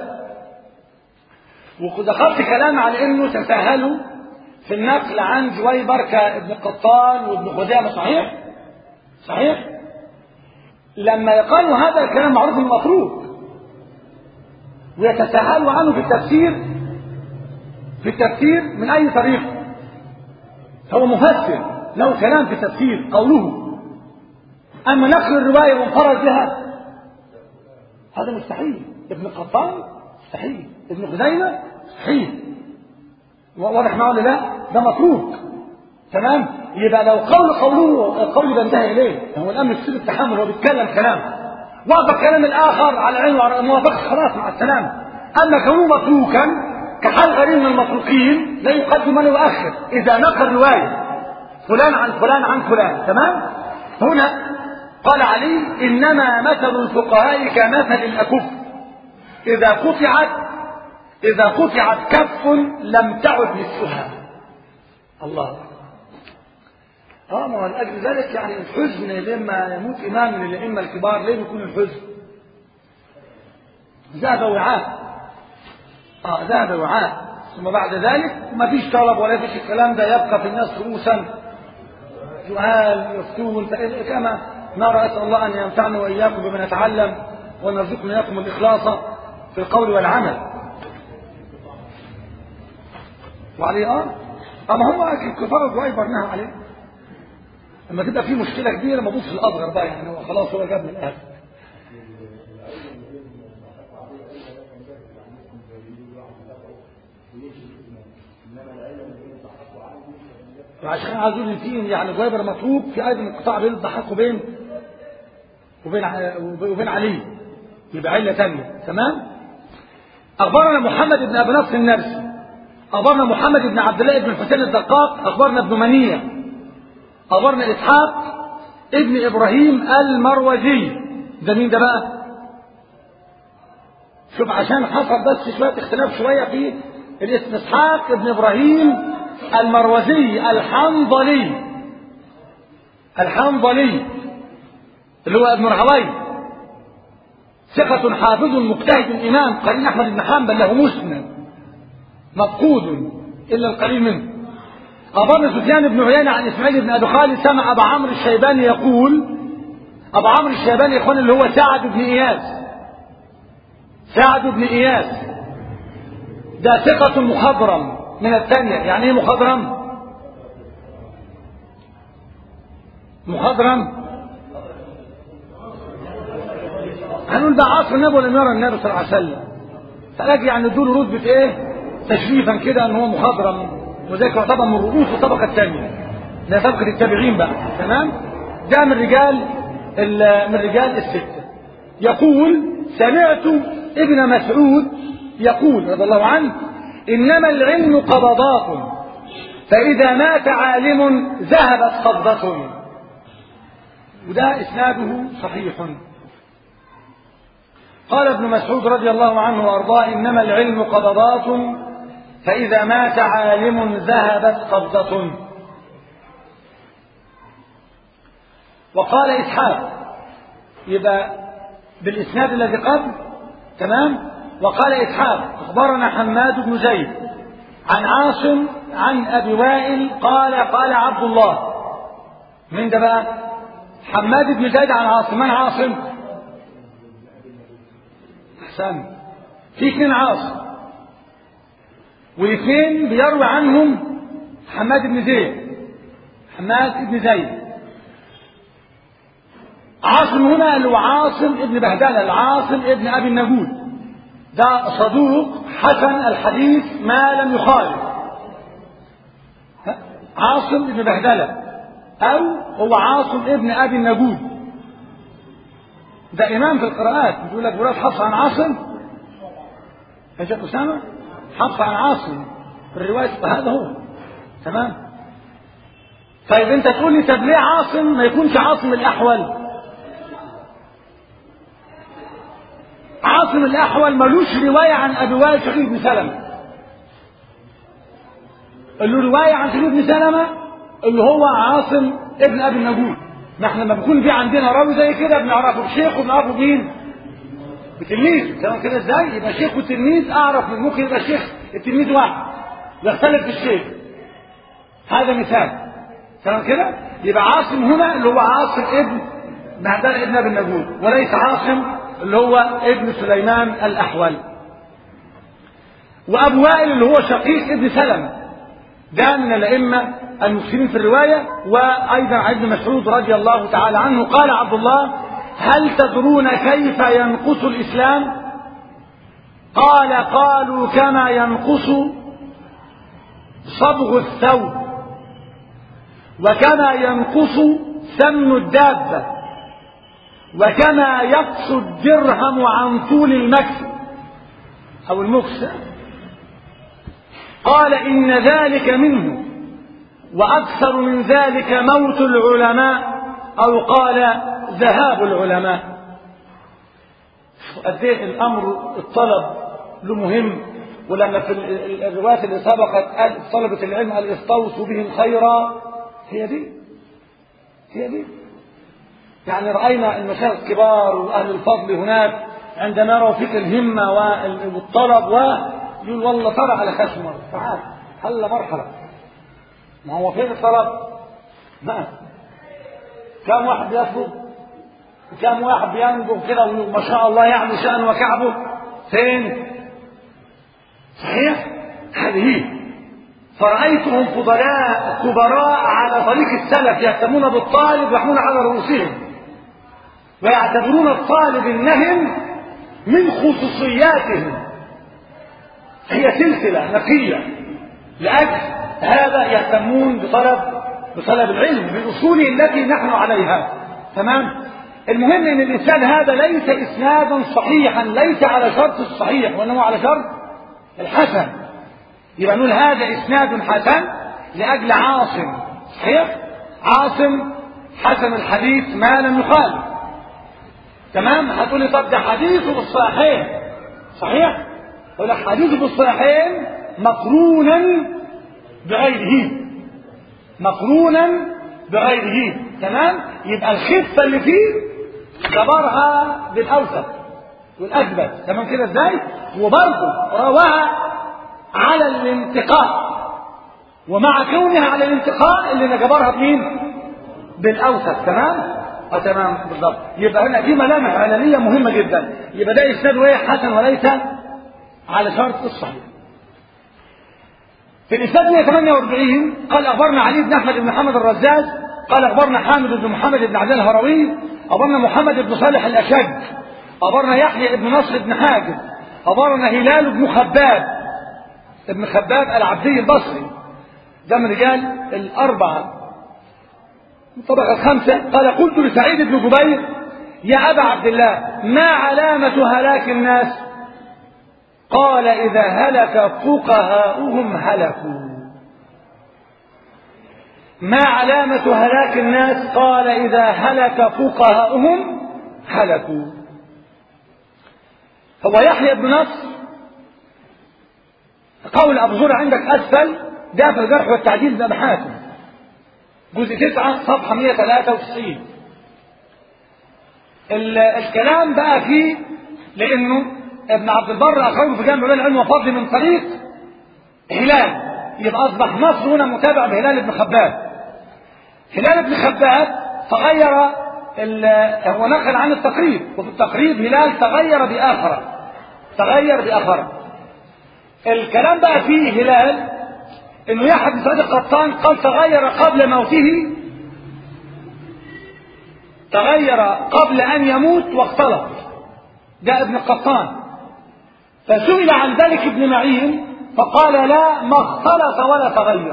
ودخلت كلام على إنه تساهلوا في النقل عن جويبر كابن قطان وابن خزيمة صحيح؟ صحيح؟ لما قالوا هذا الكلام معروف انه متروك ويتساهلوا عنه في التفسير في التفسير من أي طريقة هو مفسر له كلام في التفسير قوله أما نقل الرواية وانفرد بها هذا مستحيل ابن قطان مستحيل ابن خزيمة مستحيل واضح معه ولا لا ده متروك تمام يبقى لو قول قوله القول ده انتهى اليه هو الان مش سيب التحمل هو بيتكلم كلام وافق كلام الاخر على عينه وعلى موافقه خلاص مع السلامه اما كونه متروكا كحال غريب من المتروكين لا يقدم ولا يؤخر اذا نقل روايه فلان عن فلان عن فلان تمام هنا قال علي إنما مثل الفقهاء كمثل الأكف إذا قطعت إذا قطعت كف لم تعد نصفها الله اه ما هو لاجل ذلك يعني الحزن لما يموت امام من الائمه الكبار ليه بيكون الحزن؟ ذهب وعاء اه ذهب وعاء ثم بعد ذلك ما فيش طلب ولا فيش الكلام ده يبقى في الناس رؤوسا جهال يفتون كما نرى اسال الله ان ينفعنا واياكم بما نتعلم ونرزقنا اياكم الاخلاص في القول والعمل وعليه اه اما هو الكفار الجويبر نهى عليه لما تبقى في مشكله كبيره ما تبص الاصغر بقى يعني هو خلاص هو جاب من الاخر وعشان عايزين فيه يعني جويبر مطلوب في ايضا انقطاع بين الضحاك وبين وبين وبين علي يبقى عله ثانيه تمام اخبرنا محمد بن ابي نصر النرسي اخبرنا محمد بن عبد الله بن الحسين الدقاق اخبرنا ابن منيه أخبرنا إسحاق ابن إبراهيم المروزي ده مين ده بقى شوف عشان حصل بس شوية اختلاف شوية في الاسم إسحاق ابن إبراهيم المروزي الحنظلي الحنظلي اللي هو ابن رهوي ثقة حافظ مجتهد إمام قرين أحمد بن حنبل له مسند مفقود إلا القليل منه أخبرنا سفيان بن عيينة عن إسماعيل بن أبي خالد سمع أبا عمرو الشيباني يقول أبو عمرو الشيباني يقول اللي هو سعد بن إياس سعد بن إياس ده ثقة مخضرم من الثانية يعني إيه مخضرم؟ مخضرم هنقول ده عصر النبي ولم يرى النبي صلى الله عليه وسلم فلاجي يعني دول رتبة إيه؟ تشريفا كده إن هو مخضرم وذلك يعتبر من رؤوس الطبقة الثانية ده طبقة التابعين بقى تمام ده من رجال من رجال الستة يقول سمعت ابن مسعود يقول رضي الله عنه إنما العلم قبضات فإذا مات عالم ذهبت قبضة وده إسناده صحيح قال ابن مسعود رضي الله عنه وأرضاه إنما العلم قبضات فإذا مات عالم ذهبت قبضة وقال إسحاق يبقى بالإسناد الذي قبل تمام وقال إسحاق أخبرنا حماد بن زيد عن عاصم عن أبي وائل قال قال عبد الله من ده بقى حماد بن زيد عن عاصم من عاصم أحسن في اثنين عاصم والاثنين بيروي عنهم حماد بن زيد حماد بن زيد عاصم هنا اللي هو عاصم ابن بهدلة العاصم ابن أبي النجود ده صدوق حسن الحديث ما لم يخالف عاصم ابن بهدلة أو هو عاصم ابن أبي النجود ده إمام في القراءات بيقول لك ولاد حفص عن عاصم يا شيخ أسامة حفص عن عاصم في الرواية هذا هو تمام طيب انت تقول لي طب ليه عاصم ما يكونش عاصم الأحول عاصم الأحول ملوش رواية عن أبي وائل شقيق بن سلمة اللي رواية عن شقيق بن سلمة اللي هو عاصم ابن أبي النجود ما احنا لما بيكون في عندنا راوي زي كده بنعرفه بشيخ وبنعرفه مين بتلميذ تمام كده ازاي يبقى شيخ وتلميذ اعرف من ممكن يبقى شيخ التلميذ واحد يختلف في الشيخ هذا مثال تمام كده يبقى عاصم هنا اللي هو عاصم ابن معدان ابن ابي النجود وليس عاصم اللي هو ابن سليمان الاحول وابو وائل اللي هو شقيق ابن سلمة ده من الائمه المسلمين في الروايه وايضا عن ابن مسعود رضي الله تعالى عنه قال عبد الله هل تدرون كيف ينقص الإسلام قال قالوا كما ينقص صبغ الثوب وكما ينقص سمن الدابة وكما يقص الدرهم عن طول المكس أو المكس قال إن ذلك منه وأكثر من ذلك موت العلماء أو قال ذهاب العلماء قد ايه الامر الطلب له مهم ولما في الروايات اللي سبقت قال طلبة العلم قال استوصوا بهم خيرا هي دي هي دي يعني رأينا المشايخ الكبار وأهل الفضل هناك عندما يروا فيك الهمة والطلب ويقول والله طلع على خشمه تعال هلا مرحلة ما هو فين الطلب؟ ما كم واحد يطلب كم واحد بينظر كده وما شاء الله يعني شأن وكعبه فين؟ صحيح؟ هذه هي فرأيتهم فضلاء كبراء على طريق السلف يهتمون بالطالب ويحمون على رؤوسهم ويعتبرون الطالب النهم من خصوصياتهم هي سلسلة نقية لأجل هذا يهتمون بطلب بطلب العلم بأصوله التي نحن عليها تمام المهم ان الاسناد هذا ليس اسنادا صحيحا ليس على شرط الصحيح وانما على شرط الحسن يبقى نقول هذا اسناد حسن لاجل عاصم صحيح عاصم حسن الحديث ما لم يخالف تمام هتقولي طب ده حديثه بالصحيحين صحيح يقول لك حديثه بالصحيحين مقرونا بغيره مقرونا بغيره تمام يبقى الخفه اللي فيه جبرها بالاوثق والاثبت تمام كده ازاي وبرضه رواها على الانتقاء ومع كونها على الانتقاء اللي جبرها بمين بالاوثق تمام اه تمام بالضبط يبقى هنا دي ملامح علميه مهمه جدا يبقى ده اسناد وايه حسن وليس على شرط الصحيح في الاسناد 148 قال اخبرنا علي بن احمد بن محمد الرزاز قال اخبرنا حامد بن محمد بن عبد الهروي اخبرنا محمد بن صالح الاشج اخبرنا يحيى بن نصر بن حاجب اخبرنا هلال بن خباب ابن خباب العبدي البصري ده من رجال الاربعه الطبقه الخامسه قال قلت لسعيد بن جبير يا ابا عبد الله ما علامه هلاك الناس قال اذا هلك فقهاؤهم هلكوا ما علامة هلاك الناس قال إذا هلك فقهاؤهم هلكوا هو يحيى بن نصر قول أبو زرع عندك أسفل ده في الجرح والتعديل ده حاتم جزء تسعة صفحة 193 الكلام بقى فيه لأنه ابن عبد البر أخرجه في جامع العلم وفضل من طريق هلال يبقى أصبح نصر هنا متابع بهلال بن خباب هلال بن خباب تغير هو نقل عن التقريب وفي التقريب هلال تغير بآخر تغير بآخر الكلام بقى فيه هلال انه يحيى بن سعيد القطان قال تغير قبل موته تغير قبل ان يموت واختلط ده ابن القطان فسئل عن ذلك ابن معين فقال لا ما اختلط ولا تغير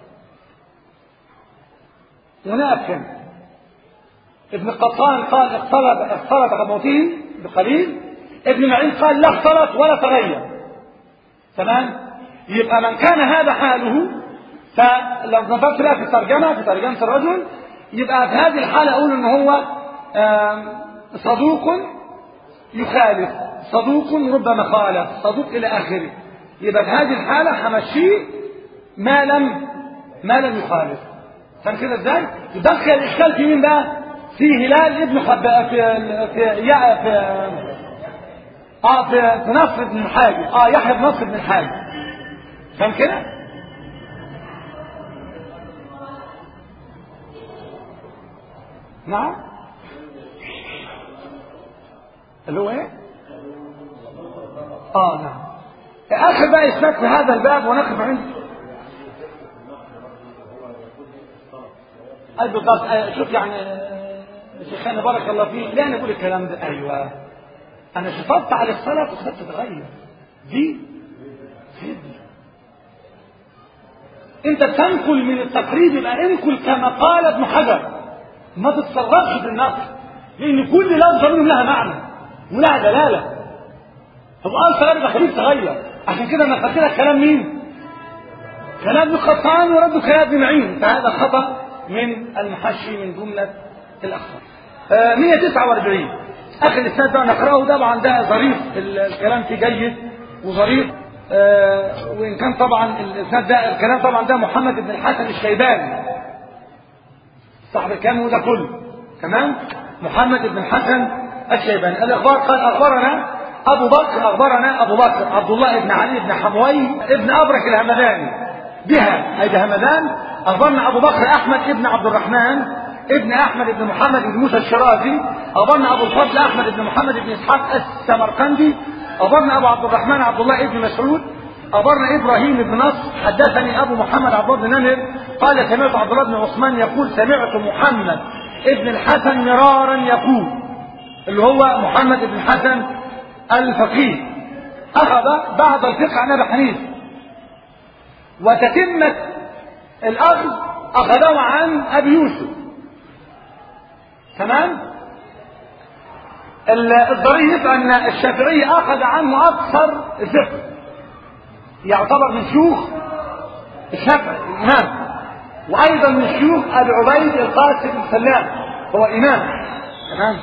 هناك ابن قطان قال اختلط اختلط قبل موته بقليل ابن معين قال لا اختلط ولا تغير تمام يبقى من كان هذا حاله فلو نظرت بقى في الترجمه في ترجمه الرجل يبقى في هذه الحاله اقول ان هو صدوق يخالف صدوق ربما خالف صدوق الى اخره يبقى في هذه الحاله همشيه ما لم ما لم يخالف فاهم كده ازاي؟ يدخل الاشكال في مين بقى؟ في هلال ابن حباء في في يا في اه في, في نصر بن الحاج اه يحيى بن نصر بن الحاج فاهم كده؟ نعم اللي هو ايه؟ اه نعم اخر بقى اسناد في هذا الباب ونقف عنده اي بالضبط شوف يعني شيخنا بارك الله فيك ليه انا بقول الكلام ده ايوه انا شطبت على الصلاه وخدت تتغير دي دي انت تنقل من التقريب يبقى انقل كما قال ابن حجر ما تتصرفش في النقل لان كل لفظه منهم لها معنى ولها دلاله هو قال كلام ده خليك تغير عشان كده انا خدت لك كلام مين؟ كلام ابن قطان ورد كلام ابن معين فهذا خطأ من المحشي من جملة الأخطاء آه 149 اخر الاسناد ده نقراه طبعا ده ظريف الكلام فيه جيد وظريف آه وان كان طبعا الاسناد ده الكلام طبعا ده محمد بن الحسن الشيباني صاحب الكلام ده كله تمام محمد بن الحسن الشيباني الاخبار قال اخبرنا ابو بكر اخبرنا ابو بكر عبد الله بن علي بن حموي ابن ابرك الهمداني بها اي همدان اخبرنا ابو بكر احمد ابن عبد الرحمن ابن احمد بن محمد بن موسى الشرازي اخبرنا ابو الفضل احمد بن محمد بن اسحاق السمرقندي اخبرنا ابو عبد الرحمن عبد الله بن مسعود اخبرنا ابراهيم بن نصر حدثني ابو محمد عبد الله بن نمر قال سمعت عبد الله بن عثمان يقول سمعت محمد ابن الحسن مرارا يقول اللي هو محمد بن الحسن الفقيه اخذ بعض الفقه عن ابي حنيفه وتتمه الاخذ اخذه عن ابي يوسف تمام الظريف ان الشافعي اخذ عنه اكثر الفقه يعتبر من شيوخ الشافعي الامام وايضا من شيوخ ابي عبيد القاسم بن سلام هو امام تمام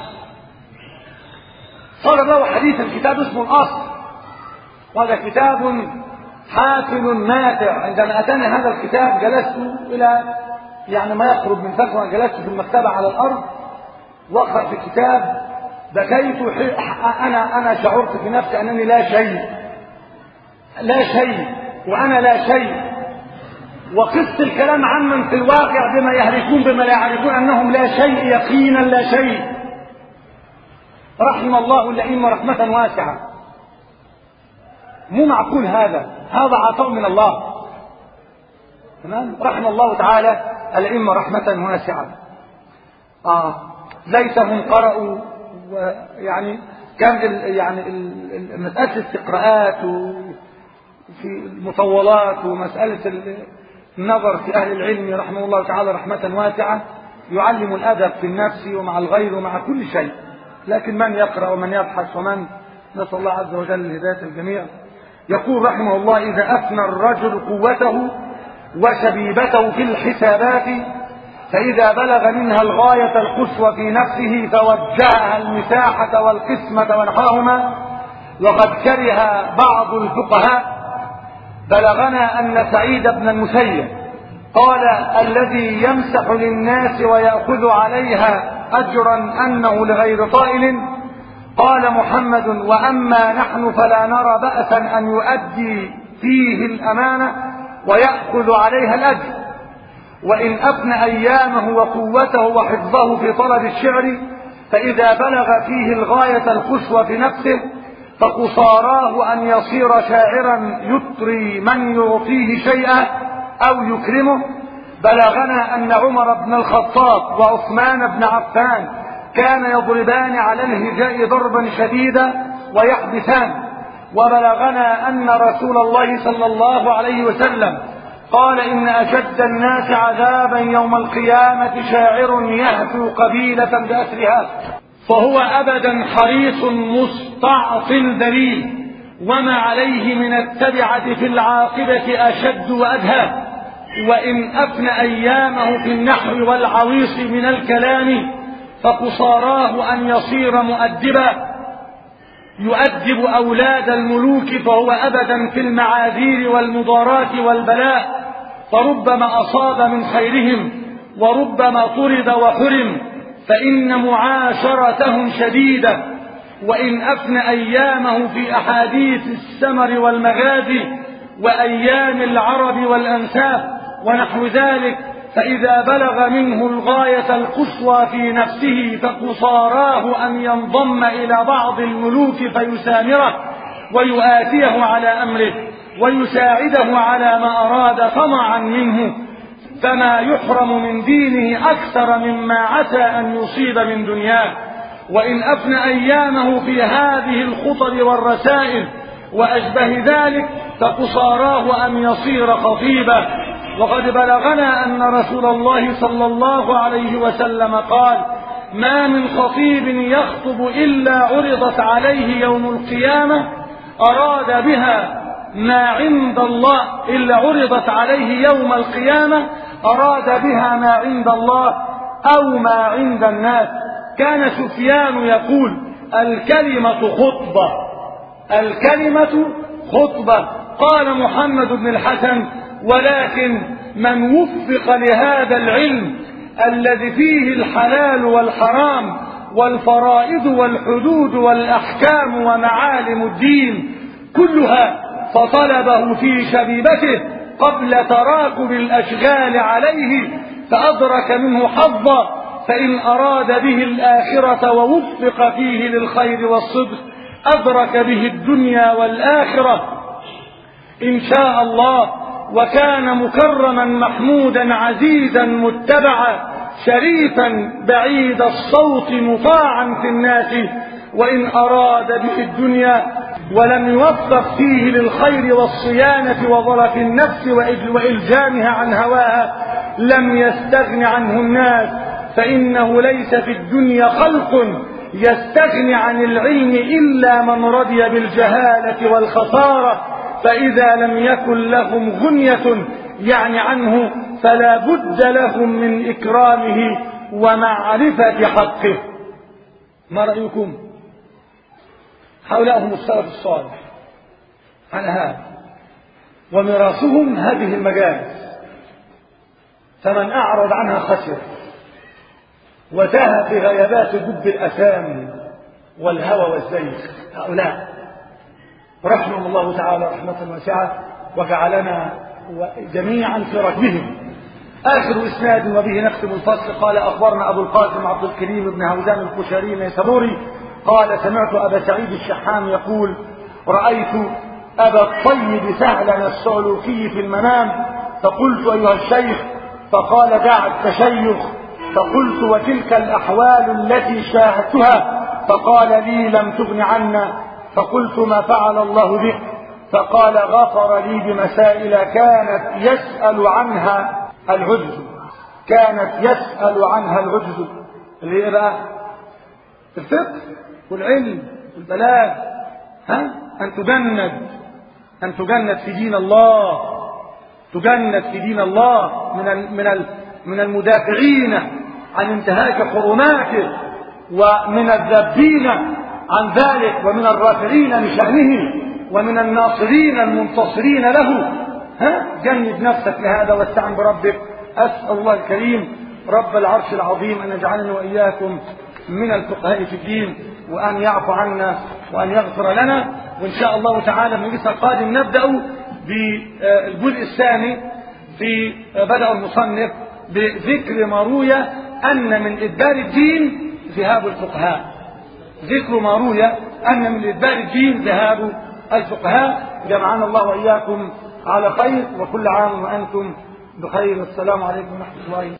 صار له حديث الكتاب اسمه الاصل وهذا كتاب حافل ماتع عندما اتاني هذا الكتاب جلست الى يعني ما يقرب من فتره جلست في المكتبه على الارض واقرا في الكتاب بكيت انا انا شعرت في نفسي انني لا شيء لا شيء وانا لا شيء وقست الكلام عمن في الواقع بما يهلكون بما لا يعرفون انهم لا شيء يقينا لا شيء رحم الله الائمه رحمه واسعه مو معقول هذا هذا عطاء من الله تمام رحم الله تعالى الائمه رحمه واسعه اه ليتهم قرأوا ويعني كان ال يعني ال مسألة الاستقراءات وفي المطولات ومسألة النظر في أهل العلم رحمه الله تعالى رحمة واسعة يعلم الأدب في النفس ومع الغير ومع كل شيء لكن من يقرأ ومن يبحث ومن نسأل الله عز وجل الهداية الجميع يقول رحمه الله إذا أفنى الرجل قوته وشبيبته في الحسابات فإذا بلغ منها الغاية القصوى في نفسه فوجهها المساحة والقسمة ونحوهما وقد كره بعض الفقهاء بلغنا أن سعيد بن المسيب قال الذي يمسح للناس ويأخذ عليها أجرا أنه لغير طائل قال محمد وأما نحن فلا نرى بأسا أن يؤدي فيه الأمانة ويأخذ عليها الأجر وإن أفنى أيامه وقوته وحفظه في طلب الشعر فإذا بلغ فيه الغاية القصوى في نفسه فقصاراه أن يصير شاعرا يطري من يعطيه شيئا أو يكرمه بلغنا أن عمر بن الخطاب وعثمان بن عفان كان يضربان على الهجاء ضربا شديدا ويحبسان وبلغنا أن رسول الله صلى الله عليه وسلم قال إن أشد الناس عذابا يوم القيامة شاعر يهفو قبيلة بأسرها فهو أبدا حريص مستعطل دليل وما عليه من التبعة في العاقبة أشد وأدهى وإن أفنى أيامه في النحو والعويص من الكلام فقصاراه أن يصير مؤدبا يؤدب أولاد الملوك فهو أبدا في المعاذير والمضارات والبلاء فربما أصاب من خيرهم وربما طرد وحرم فإن معاشرتهم شديدة وإن أفنى أيامه في أحاديث السمر والمغازي وأيام العرب والأنساب ونحو ذلك فإذا بلغ منه الغاية القصوى في نفسه فقصاراه أن ينضم إلى بعض الملوك فيسامره ويؤاتيه على أمره ويساعده على ما أراد طمعا منه فما يحرم من دينه أكثر مما عسى أن يصيب من دنياه وإن أفنى أيامه في هذه الخطب والرسائل وأشبه ذلك فقصاراه أن يصير خطيبا وقد بلغنا أن رسول الله صلى الله عليه وسلم قال ما من خطيب يخطب إلا عرضت عليه يوم القيامة أراد بها ما عند الله إلا عرضت عليه يوم القيامة أراد بها ما عند الله أو ما عند الناس كان سفيان يقول الكلمة خطبة الكلمة خطبة قال محمد بن الحسن ولكن من وفق لهذا العلم الذي فيه الحلال والحرام والفرائض والحدود والأحكام ومعالم الدين كلها فطلبه في شبيبته قبل تراكب الأشغال عليه فأدرك منه حظا فإن أراد به الآخرة ووفق فيه للخير والصدق أدرك به الدنيا والآخرة إن شاء الله وكان مكرما محمودا عزيزا متبعا شريفا بعيد الصوت مطاعا في الناس وإن أراد به الدنيا ولم يوفق فيه للخير والصيانة وظرف النفس وإلجامها عن هواها لم يستغن عنه الناس فإنه ليس في الدنيا خلق يستغني عن العلم إلا من رضي بالجهالة والخسارة فإذا لم يكن لهم غنية يعني عنه فلا بد لهم من إكرامه ومعرفة حقه ما رأيكم هؤلاء هم السلف الصالح على هذا وميراثهم هذه المجالس فمن أعرض عنها خسر وتاه في غيابات دب الأثام والهوى والزيغ هؤلاء رحمهم الله تعالى رحمة واسعة وجعلنا جميعا في ركبهم آخر إسناد وبه نختم الفصل قال أخبرنا أبو القاسم عبد الكريم بن هوزان الكشري النيسابوري قال سمعت أبا سعيد الشحام يقول رأيت أبا الطيب سهلا السعلوكي في المنام فقلت أيها الشيخ فقال دع التشيخ فقلت وتلك الأحوال التي شاهدتها فقال لي لم تغن عنا فقلت ما فعل الله بك فقال غفر لي بمسائل كانت يسأل عنها العجز كانت يسأل عنها العجز اللي هي بقى الفقه والعلم والبلاغ ها أن تجند أن تجند في دين الله تجند في دين الله من ال من ال من المدافعين عن انتهاك حرماته ومن الذابين عن ذلك ومن الرافعين لشأنه ومن الناصرين المنتصرين له ها جند نفسك لهذا واستعن بربك أسأل الله الكريم رب العرش العظيم أن يجعلني وإياكم من الفقهاء في الدين وأن يعفو عنا وأن يغفر لنا وإن شاء الله تعالى من المجلس القادم نبدأ بالجزء الثاني في بدأ المصنف بذكر ما روي أن من إدبار الدين ذهاب الفقهاء ذكر ما روي أن من إدبار الدين ذهاب الفقهاء جمعنا الله وإياكم على خير وكل عام وأنتم بخير السلام عليكم ورحمة الله